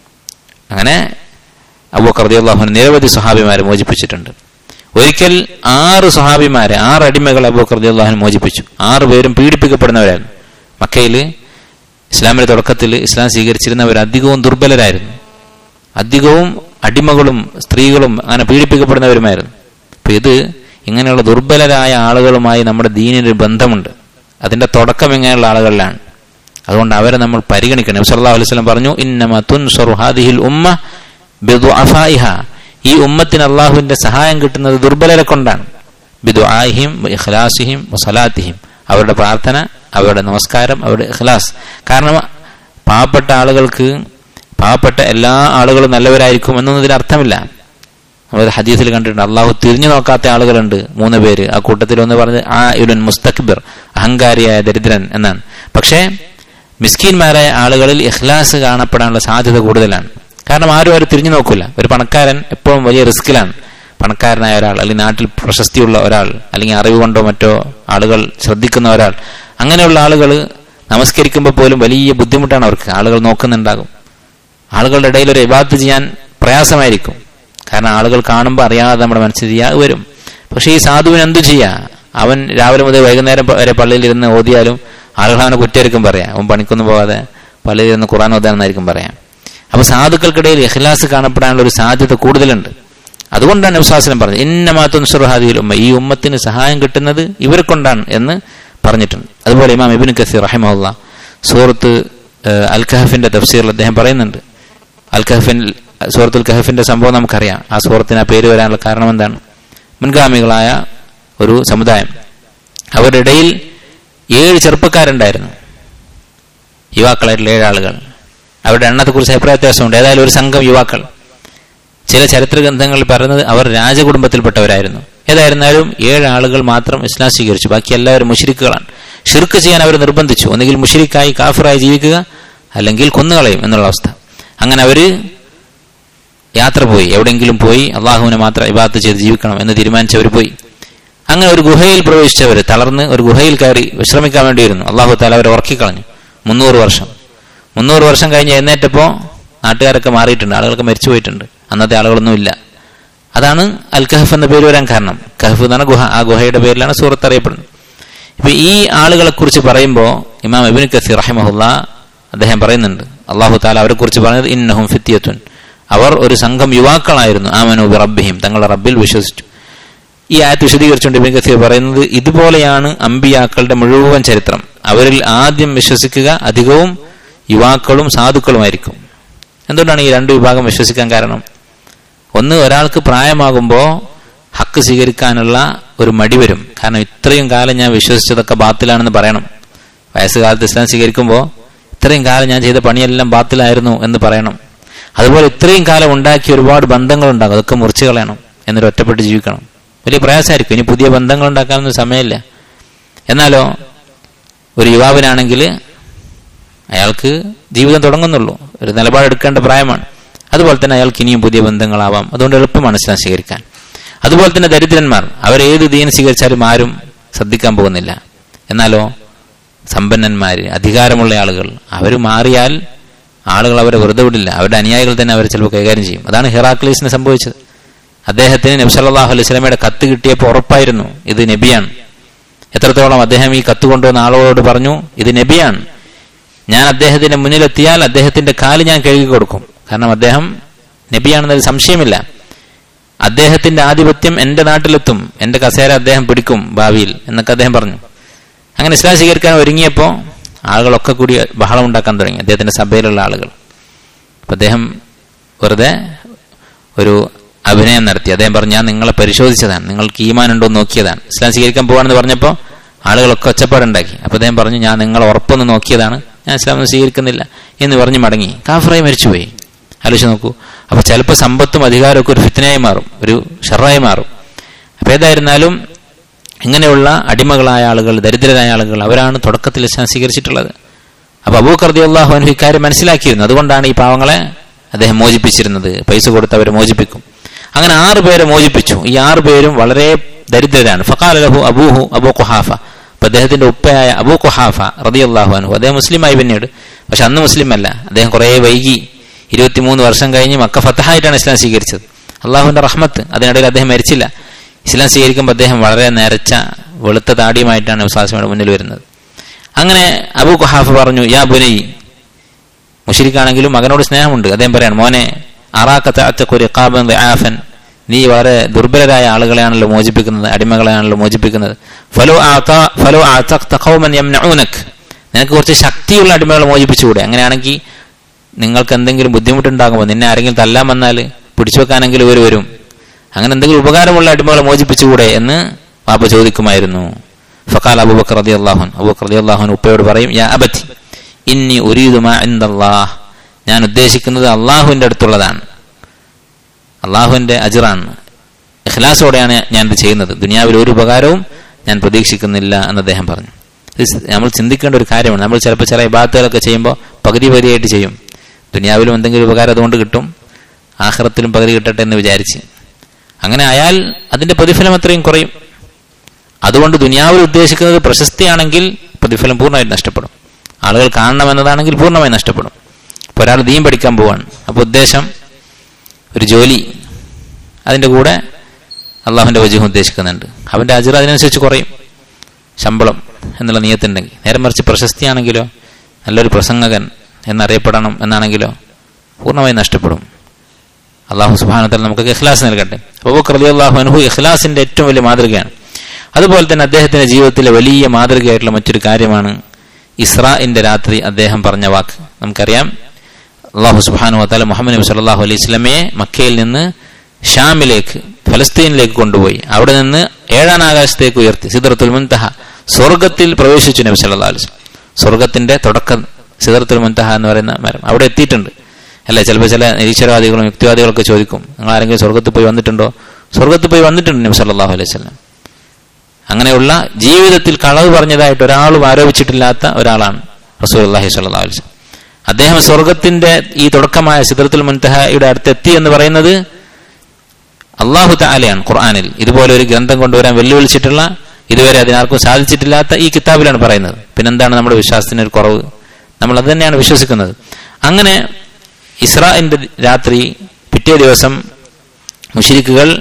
അങ്ങനെ അബൂബക്കർ റളിയല്ലാഹു അൻഹു നിരവധി സ്വഹാബിമാരെ മോചിപ്പിച്ചിട്ടുണ്ട് ഒരിക്കൽ ആറ് സ്വഹാബിമാരെ ആറ് അടിമകൾ അബൂബക്കർ റളിയല്ലാഹു അൻഹു മോചിപ്പിച്ചു ആറ് പേരും പീഡിപ്പിക്കപ്പെടുന്നവരായിരുന്നു മക്കയില് ഇസ്ലാമിന്റെ തുടക്കത്തിൽ ഇസ്ലാം സ്വീകരിച്ചിരുന്നവർ അധികവും ദുർബലരായിരുന്നു അധികവും അടിമകളും സ്ത്രീകളും അങ്ങനെ പീഡിപ്പിക്കപ്പെടുന്നവരുമായിരുന്നു അപ്പൊ ഇത് ഇങ്ങനെയുള്ള ദുർബലരായ ആളുകളുമായി നമ്മുടെ ദീനിനൊരു ബന്ധമുണ്ട് അതിന്റെ തുടക്കം ഇങ്ങനെയുള്ള ആളുകളിലാണ് അതുകൊണ്ട് അവരെ നമ്മൾ പരിഗണിക്കണം നബി സല്ലല്ലാഹു അലൈഹി വസല്ലം പറഞ്ഞു ഇന്നമ തുൻസറു ഹാദിഹിൽ ഉമ്മ ബിദുഅഫായിഹ ഈ ഉമ്മത്തിന് അള്ളാഹുവിന്റെ സഹായം കിട്ടുന്നത് ദുർബലരെ കൊണ്ടാണ് ബിദുആഹിം ഇഖ്ലാസിഹിം വസലാത്തിഹിം അവരുടെ പ്രാർത്ഥന അവരുടെ നമസ്കാരം അവരുടെ ഇഖ്ലാസ് കാരണം പാവപ്പെട്ട ആളുകൾക്ക് പാവപ്പെട്ട എല്ലാ ആളുകളും നല്ലവരായിരിക്കും എന്നൊന്നും ഇതിന് അർത്ഥമില്ല നമ്മൾ ഹദീസിൽ കണ്ടിട്ടുണ്ട് അള്ളാഹു തിരിഞ്ഞു നോക്കാത്ത ആളുകളുണ്ട് മൂന്ന് പേര് ആ കൂട്ടത്തിൽ ഒന്ന് പറഞ്ഞ് ആ ഇലുൻ മുസ്തക്ബിർ അഹങ്കാരിയായ ദരിദ്രൻ എന്നാണ് പക്ഷേ മിസ്കീന്മാരായ ആളുകളിൽ ഇഖ്ലാസ് കാണപ്പെടാനുള്ള സാധ്യത കൂടുതലാണ് കാരണം ആരും ആരും തിരിഞ്ഞു നോക്കൂല ഒരു പണക്കാരൻ എപ്പോഴും വലിയ റിസ്കിലാണ് പണക്കാരനായ ഒരാൾ അല്ലെങ്കിൽ നാട്ടിൽ പ്രശസ്തിയുള്ള ഒരാൾ അല്ലെങ്കിൽ അറിവ് കൊണ്ടോ മറ്റോ ആളുകൾ ശ്രദ്ധിക്കുന്ന ഒരാൾ അങ്ങനെയുള്ള ആളുകൾ നമസ്കരിക്കുമ്പോൾ പോലും വലിയ ബുദ്ധിമുട്ടാണ് അവർക്ക് ആളുകൾ നോക്കുന്നുണ്ടാകും ആളുകളുടെ ഇടയിൽ ഒരു ഇബാദത്ത് ചെയ്യാൻ പ്രയാസമായിരിക്കും കാരണം ആളുകൾ കാണുമ്പോൾ അറിയാതെ നമ്മുടെ മനസ്സിൽ ചെയ്യാ വരും പക്ഷേ ഈ സാധുവിന് എന്തു ചെയ്യാ അവൻ രാവിലെ മുതൽ വൈകുന്നേരം വരെ പള്ളിയിൽ ഇരുന്ന് ഓതിയാലും ആളുകൾ അവനെ കുറ്റമായിരിക്കും പറയാം അവൻ പണിക്കൊന്നും പോകാതെ പള്ളിയിൽ ഇരുന്ന് ഖുറാൻ ഓതാനെന്നായിരിക്കും പറയാം അപ്പൊ സാധുക്കൾക്കിടയിൽ ഇഖ്ലാസ് കാണപ്പെടാനുള്ള ഒരു സാധ്യത കൂടുതലുണ്ട് അതുകൊണ്ടാണ് വിശ്വാസനം പറഞ്ഞത് ഇന്നമാത്തും സുർഹാദിയിൽ ഉമ്മ ഈ ഉമ്മത്തിന് സഹായം കിട്ടുന്നത് ഇവരെ കൊണ്ടാണ് എന്ന് പറഞ്ഞിട്ടുണ്ട് അതുപോലെ ഇമാം ഇബിൻ കസീർ റഹിമുള്ള സൂറത്ത് അൽ കഹഫിന്റെ തഫ്സീറിൽ അദ്ദേഹം പറയുന്നുണ്ട് അൽ കഹഫിൻ സൂറത്തുൽ കഹഫിന്റെ സംഭവം നമുക്കറിയാം ആ സൂറത്തിന് ആ പേര് വരാനുള്ള കാരണം എന്താണ് മുൻഗാമികളായ ഒരു സമുദായം അവരുടെ ഇടയിൽ ഏഴ് ചെറുപ്പക്കാരുണ്ടായിരുന്നു യുവാക്കളായിട്ടുള്ള ഏഴ് ആളുകൾ അവരുടെ എണ്ണത്തെക്കുറിച്ച് അഭിപ്രായ വ്യത്യാസമുണ്ട് ഏതായാലും ഒരു സംഘം യുവാക്കൾ ചില ചരിത്ര ഗ്രന്ഥങ്ങളിൽ പറയുന്നത് അവർ രാജകുടുംബത്തിൽപ്പെട്ടവരായിരുന്നു ഏതായിരുന്നാലും ഏഴ് ആളുകൾ മാത്രം ഇസ്ലാം സ്വീകരിച്ചു ബാക്കി എല്ലാവരും മുഷിരിക്കുകളാണ് ഷിർക്ക് ചെയ്യാൻ അവർ നിർബന്ധിച്ചു ഒന്നുകിൽ മുഷിരിക്കായി കാഫിറായി ജീവിക്കുക അല്ലെങ്കിൽ കൊന്നുകളയും എന്നുള്ള അവസ്ഥ അങ്ങനെ അവര് യാത്ര പോയി എവിടെയെങ്കിലും പോയി അള്ളാഹുവിനെ മാത്രം ഇബാത്ത് ചെയ്ത് ജീവിക്കണം എന്ന് തീരുമാനിച്ചവർ പോയി അങ്ങനെ ഒരു ഗുഹയിൽ പ്രവേശിച്ചവർ തളർന്ന് ഒരു ഗുഹയിൽ കയറി വിശ്രമിക്കാൻ വേണ്ടിയിരുന്നു അള്ളാഹു താല അവരെ ഉറക്കിക്കളഞ്ഞു മുന്നൂറ് വർഷം മുന്നൂറ് വർഷം കഴിഞ്ഞ് എഴുന്നേറ്റപ്പോ നാട്ടുകാരൊക്കെ മാറിയിട്ടുണ്ട് ആളുകളൊക്കെ മരിച്ചു പോയിട്ടുണ്ട് അന്നത്തെ ആളുകളൊന്നും ഇല്ല അതാണ് അൽ കഹഫ് എന്ന പേര് വരാൻ കാരണം കഹഫ് എന്നാണ് ഗുഹ ആ ഗുഹയുടെ പേരിലാണ് സൂറത്ത് അറിയപ്പെടുന്നത് ഇപ്പൊ ഈ ആളുകളെ കുറിച്ച് പറയുമ്പോൾ ഇമാം അബിൻ കസീർ റഹിമഹുല്ല അദ്ദേഹം പറയുന്നുണ്ട് അള്ളാഹു താല അവരെ കുറിച്ച് പറഞ്ഞത് ഇന്നഹും ഫിത്തിയത്തുൻ അവർ ഒരു സംഘം യുവാക്കളായിരുന്നു ആമനു ബി റബ്ബിഹിം തങ്ങളുടെ റബ്ബിൽ വിശ്വസിച്ചു ഈ ആയത്ത് വിശദീകരിച്ചുകൊണ്ട് ഇബിൻ കസീർ പറയുന്നത് ഇതുപോലെയാണ് അമ്പിയാക്കളുടെ മുഴുവൻ ചരിത്രം അവരിൽ ആദ്യം വിശ്വസിക്കുക അധികവും യുവാക്കളും സാധുക്കളുമായിരിക്കും എന്തുകൊണ്ടാണ് ഈ രണ്ട് വിഭാഗം വിശ്വസിക്കാൻ കാരണം ഒന്ന് ഒരാൾക്ക് പ്രായമാകുമ്പോൾ ഹക്ക് സ്വീകരിക്കാനുള്ള ഒരു മടി വരും കാരണം ഇത്രയും കാലം ഞാൻ വിശ്വസിച്ചതൊക്കെ ബാത്തിലാണെന്ന് പറയണം വയസ്സുകാലത്ത് ഇസ്ലാം സ്വീകരിക്കുമ്പോൾ ഇത്രയും കാലം ഞാൻ ചെയ്ത പണിയെല്ലാം ബാത്തിലായിരുന്നു എന്ന് പറയണം അതുപോലെ ഇത്രയും കാലം ഉണ്ടാക്കിയ ഒരുപാട് ബന്ധങ്ങൾ ഉണ്ടാകും അതൊക്കെ മുറിച്ചു കളയണം എന്നിട്ട് ഒറ്റപ്പെട്ട് ജീവിക്കണം വലിയ പ്രയാസമായിരിക്കും ഇനി പുതിയ ബന്ധങ്ങൾ ഉണ്ടാക്കാനൊന്നും സമയമില്ല എന്നാലോ ഒരു യുവാവിനാണെങ്കിൽ അയാൾക്ക് ജീവിതം തുടങ്ങുന്നുള്ളൂ ഒരു നിലപാടെടുക്കേണ്ട പ്രായമാണ് അതുപോലെ തന്നെ അയാൾക്ക് ഇനിയും പുതിയ ബന്ധങ്ങളാവാം അതുകൊണ്ട് എളുപ്പമാണ് ഇസ്ലാം സ്വീകരിക്കാൻ അതുപോലെ തന്നെ ദരിദ്രന്മാർ അവർ ഏത് ദീൻ സ്വീകരിച്ചാലും ആരും ശ്രദ്ധിക്കാൻ പോകുന്നില്ല എന്നാലോ സമ്പന്നന്മാര് അധികാരമുള്ള ആളുകൾ അവർ മാറിയാൽ ആളുകൾ അവരെ വെറുതെ വിടില്ല അവരുടെ അനുയായികൾ തന്നെ അവരെ ചിലപ്പോൾ കൈകാര്യം ചെയ്യും അതാണ് ഹിറാക്ലീസിന് സംഭവിച്ചത് അദ്ദേഹത്തിന് നബി സല്ലല്ലാഹു അലൈഹി സ്വലമയുടെ കത്ത് കിട്ടിയപ്പോൾ ഉറപ്പായിരുന്നു ഇത് നബിയാണ് എത്രത്തോളം അദ്ദേഹം ഈ കത്ത് കൊണ്ടുവന്ന ആളുകളോട് പറഞ്ഞു ഇത് നബിയാണ് ഞാൻ അദ്ദേഹത്തിന്റെ മുന്നിലെത്തിയാൽ അദ്ദേഹത്തിന്റെ കാല് ഞാൻ കഴുകി കൊടുക്കും കാരണം അദ്ദേഹം നബിയാണെന്നൊരു സംശയമില്ല അദ്ദേഹത്തിന്റെ ആധിപത്യം എന്റെ നാട്ടിലെത്തും എന്റെ കസേര അദ്ദേഹം പിടിക്കും ഭാവിയിൽ എന്നൊക്കെ അദ്ദേഹം പറഞ്ഞു അങ്ങനെ ഇസ്ലാം സ്വീകരിക്കാൻ ഒരുങ്ങിയപ്പോൾ ആളുകളൊക്കെ കൂടി ബഹളം ഉണ്ടാക്കാൻ തുടങ്ങി അദ്ദേഹത്തിന്റെ സഭയിലുള്ള ആളുകൾ അപ്പൊ അദ്ദേഹം വെറുതെ ഒരു അഭിനയം നടത്തി അദ്ദേഹം പറഞ്ഞു ഞാൻ നിങ്ങളെ പരിശോധിച്ചതാണ് നിങ്ങൾക്ക് ഈമാൻ ഉണ്ടോ എന്ന് നോക്കിയതാണ് ഇസ്ലാം സ്വീകരിക്കാൻ പോവാണെന്ന് പറഞ്ഞപ്പോൾ ആളുകളൊക്കെ ഒച്ചപ്പാടുണ്ടാക്കി അപ്പൊ അദ്ദേഹം പറഞ്ഞു ഞാൻ നിങ്ങളെ ഉറപ്പൊന്ന് നോക്കിയതാണ് ഞാൻ ഇസ്ലാം ഒന്നും സ്വീകരിക്കുന്നില്ല എന്ന് പറഞ്ഞ് മടങ്ങി കാഫറായി മരിച്ചുപോയി ആലോചിച്ച് നോക്കൂ അപ്പൊ ചിലപ്പോൾ സമ്പത്തും അധികാരമൊക്കെ ഒരു ഫിത്തനായി മാറും ഒരു ഷെറായി മാറും അപ്പൊ ഏതായിരുന്നാലും ഇങ്ങനെയുള്ള അടിമകളായ ആളുകൾ ദരിദ്രരായ ആളുകൾ അവരാണ് തുടക്കത്തിൽ ഇസ്ലാം സ്വീകരിച്ചിട്ടുള്ളത് അപ്പൊ അബൂഖർദി അള്ളാഹു അനു ഇക്കാര്യം മനസ്സിലാക്കിയിരുന്നു അതുകൊണ്ടാണ് ഈ പാവങ്ങളെ അദ്ദേഹം മോചിപ്പിച്ചിരുന്നത് പൈസ കൊടുത്ത് അവരെ മോചിപ്പിക്കും അങ്ങനെ ആറ് പേരെ മോചിപ്പിച്ചു ഈ ആറ് പേരും വളരെ ദരിദ്രരാണ് ഫഖാൽ ലഹു അബൂഹു അബൂ ഖുഹാഫ അപ്പൊ അദ്ദേഹത്തിന്റെ ഉപ്പയായ അബൂ ഖുഹാഫ റതി അള്ളാഹു അനു അദ്ദേഹം മുസ്ലിമായി പിന്നീട് പക്ഷെ അന്ന് മുസ്ലിം അല്ല അദ്ദേഹം കുറേ വൈകി ഇരുപത്തിമൂന്ന് വർഷം കഴിഞ്ഞ് മക്ക ഫത്തഹായിട്ടാണ് ഇസ്ലാം സ്വീകരിച്ചത് അള്ളാഹുവിന്റെ റഹ്മത്ത് അതിനിടയിൽ അദ്ദേഹം മരിച്ചില്ല ഇസ്ലാം സ്വീകരിക്കുമ്പോൾ അദ്ദേഹം വളരെ നേരച്ച വെളുത്ത താടിയുമായിട്ടാണ് വിശ്വാസിയുടെ മുന്നിൽ വരുന്നത് അങ്ങനെ അബൂ ഖുഹാഫ പറഞ്ഞു യാ ബുനൈ മുഷിരിക്കാണെങ്കിലും മകനോട് സ്നേഹമുണ്ട് അദ്ദേഹം പറയാണ് മോനെ അറാഖത്തക്കുരിഖാബൻ ആഫൻ നീ വളരെ ദുർബലരായ ആളുകളെയാണല്ലോ മോചിപ്പിക്കുന്നത് അടിമകളെയാണല്ലോ മോചിപ്പിക്കുന്നത് ഫലോ ഫലോ ഖൗമൻ യംനഊനക് നിനക്ക് കുറച്ച് ശക്തിയുള്ള അടിമകളെ മോചിപ്പിച്ചുകൂടെ അങ്ങനെയാണെങ്കിൽ നിങ്ങൾക്ക് എന്തെങ്കിലും ബുദ്ധിമുട്ടുണ്ടാകുമ്പോൾ നിന്നെ ആരെങ്കിലും തല്ലാൻ വന്നാൽ പിടിച്ചു വെക്കാനെങ്കിലും ഇവർ വരും അങ്ങനെ എന്തെങ്കിലും ഉപകാരമുള്ള അടിമകളെ മോചിപ്പിച്ചുകൂടെ എന്ന് വാപ്പ ചോദിക്കുമായിരുന്നു ഫക്കാൽ അബൂബക്കർ റതി അള്ളാഹുൻ അബൂബക്കർ റതി അള്ളാഹുൻ ഉപ്പയോട് പറയും യാ അബത്തി ഇന്നി ഉരീദുമാ എന്തല്ലാഹ് ഞാൻ ഉദ്ദേശിക്കുന്നത് അള്ളാഹുവിന്റെ അടുത്തുള്ളതാണ് അള്ളാഹുവിന്റെ അജിറാണ് ഇഖ്ലാസോടെയാണ് ഞാൻ ഇത് ചെയ്യുന്നത് ദുനിയാവിൽ ഒരു ഉപകാരവും ഞാൻ പ്രതീക്ഷിക്കുന്നില്ല എന്ന് അദ്ദേഹം പറഞ്ഞു ഇത് നമ്മൾ ചിന്തിക്കേണ്ട ഒരു കാര്യമാണ് നമ്മൾ ചിലപ്പോൾ ചില ഇബാത്തുകളൊക്കെ ചെയ്യുമ്പോൾ പകുതി പകുതിയായിട്ട് ചെയ്യും ദുനിയാവിലും എന്തെങ്കിലും ഉപകാരം അതുകൊണ്ട് കിട്ടും ആഹ്റത്തിലും പകുതി കിട്ടട്ടെ എന്ന് വിചാരിച്ച് അങ്ങനെ ആയാൽ അതിന്റെ പ്രതിഫലം അത്രയും കുറയും അതുകൊണ്ട് ദുനിയാവിൽ ഉദ്ദേശിക്കുന്നത് പ്രശസ്തിയാണെങ്കിൽ പ്രതിഫലം പൂർണ്ണമായിട്ട് നഷ്ടപ്പെടും ആളുകൾ കാണണമെന്നതാണെങ്കിൽ പൂർണ്ണമായി നഷ്ടപ്പെടും ഇപ്പോൾ ഒരാൾ ദീൻ പഠിക്കാൻ പോവാണ് അപ്പോൾ ഉദ്ദേശം ഒരു ജോലി അതിൻ്റെ കൂടെ അള്ളാഹുവിൻ്റെ വജുഹം ഉദ്ദേശിക്കുന്നുണ്ട് അവൻ്റെ അജിർ അതിനനുസരിച്ച് കുറയും ശമ്പളം എന്നുള്ള നിയത്തുണ്ടെങ്കിൽ നേരെ മറിച്ച് പ്രശസ്തിയാണെങ്കിലോ നല്ലൊരു പ്രസംഗകൻ എന്നറിയപ്പെടണം എന്നാണെങ്കിലോ പൂർണ്ണമായി നഷ്ടപ്പെടും അള്ളാഹു സുബാനത്തൽ നമുക്ക് ഇഖ്ലാസ് നൽകട്ടെ അപ്പോൾ റലി അള്ളാഹു അനുഹു ഇഖ്ലാസിന്റെ ഏറ്റവും വലിയ മാതൃകയാണ് അതുപോലെ തന്നെ അദ്ദേഹത്തിന്റെ ജീവിതത്തിലെ വലിയ മാതൃകയായിട്ടുള്ള മറ്റൊരു കാര്യമാണ് ഇസ്രാഇന്റെ രാത്രി അദ്ദേഹം പറഞ്ഞ വാക്ക് നമുക്കറിയാം അള്ളാഹു സുബാനു വത്താല മുഹമ്മദ് നബി സല്ലാഹു അലൈഹി സ്വലമയെ മക്കയിൽ നിന്ന് ഷാമിലേക്ക് ഫലസ്തീനിലേക്ക് കൊണ്ടുപോയി അവിടെ നിന്ന് ഏഴാം ആകാശത്തേക്ക് ഉയർത്തി സിദ്റത്തുൽ മുൻതഹ സ്വർഗത്തിൽ പ്രവേശിച്ചു നബി സല്ലാ അലൈഹി സ്വർഗത്തിന്റെ തുടക്കം സിദ്റത്തുൽ മുൻതഹ എന്ന് പറയുന്ന മരം അവിടെ എത്തിയിട്ടുണ്ട് അല്ലെ ചിലപ്പോൾ ചില നിരീശ്വരവാദികളും യുക്തിവാദികളൊക്കെ ചോദിക്കും നിങ്ങൾ ആരെങ്കിലും സ്വർഗത്തിൽ പോയി വന്നിട്ടുണ്ടോ സ്വർഗത്തിൽ പോയി വന്നിട്ടുണ്ട് നബി സല്ലാഹു അലൈഹി സ്വലം അങ്ങനെയുള്ള ജീവിതത്തിൽ കളവ് പറഞ്ഞതായിട്ട് ഒരാളും ആരോപിച്ചിട്ടില്ലാത്ത ഒരാളാണ് റസൂൽ അള്ളാഹി സ്വല്ലാ അലൈഹി അദ്ദേഹം സ്വർഗത്തിന്റെ ഈ തുടക്കമായ സിദ്രത്തുൽ മുൻതഹയുടെ അടുത്തെത്തി എന്ന് പറയുന്നത് അള്ളാഹു താലയാണ് ഖുർആാനിൽ ഇതുപോലെ ഒരു ഗ്രന്ഥം കൊണ്ടുവരാൻ വെല്ലുവിളിച്ചിട്ടുള്ള ഇതുവരെ അതിനാർക്കും സാധിച്ചിട്ടില്ലാത്ത ഈ കിതാബിലാണ് പറയുന്നത് പിന്നെന്താണ് നമ്മുടെ വിശ്വാസത്തിന് ഒരു കുറവ് നമ്മൾ അത് തന്നെയാണ് വിശ്വസിക്കുന്നത് അങ്ങനെ ഇസ്രാന്റെ രാത്രി പിറ്റേ ദിവസം മുഷിരിക്കുകൾ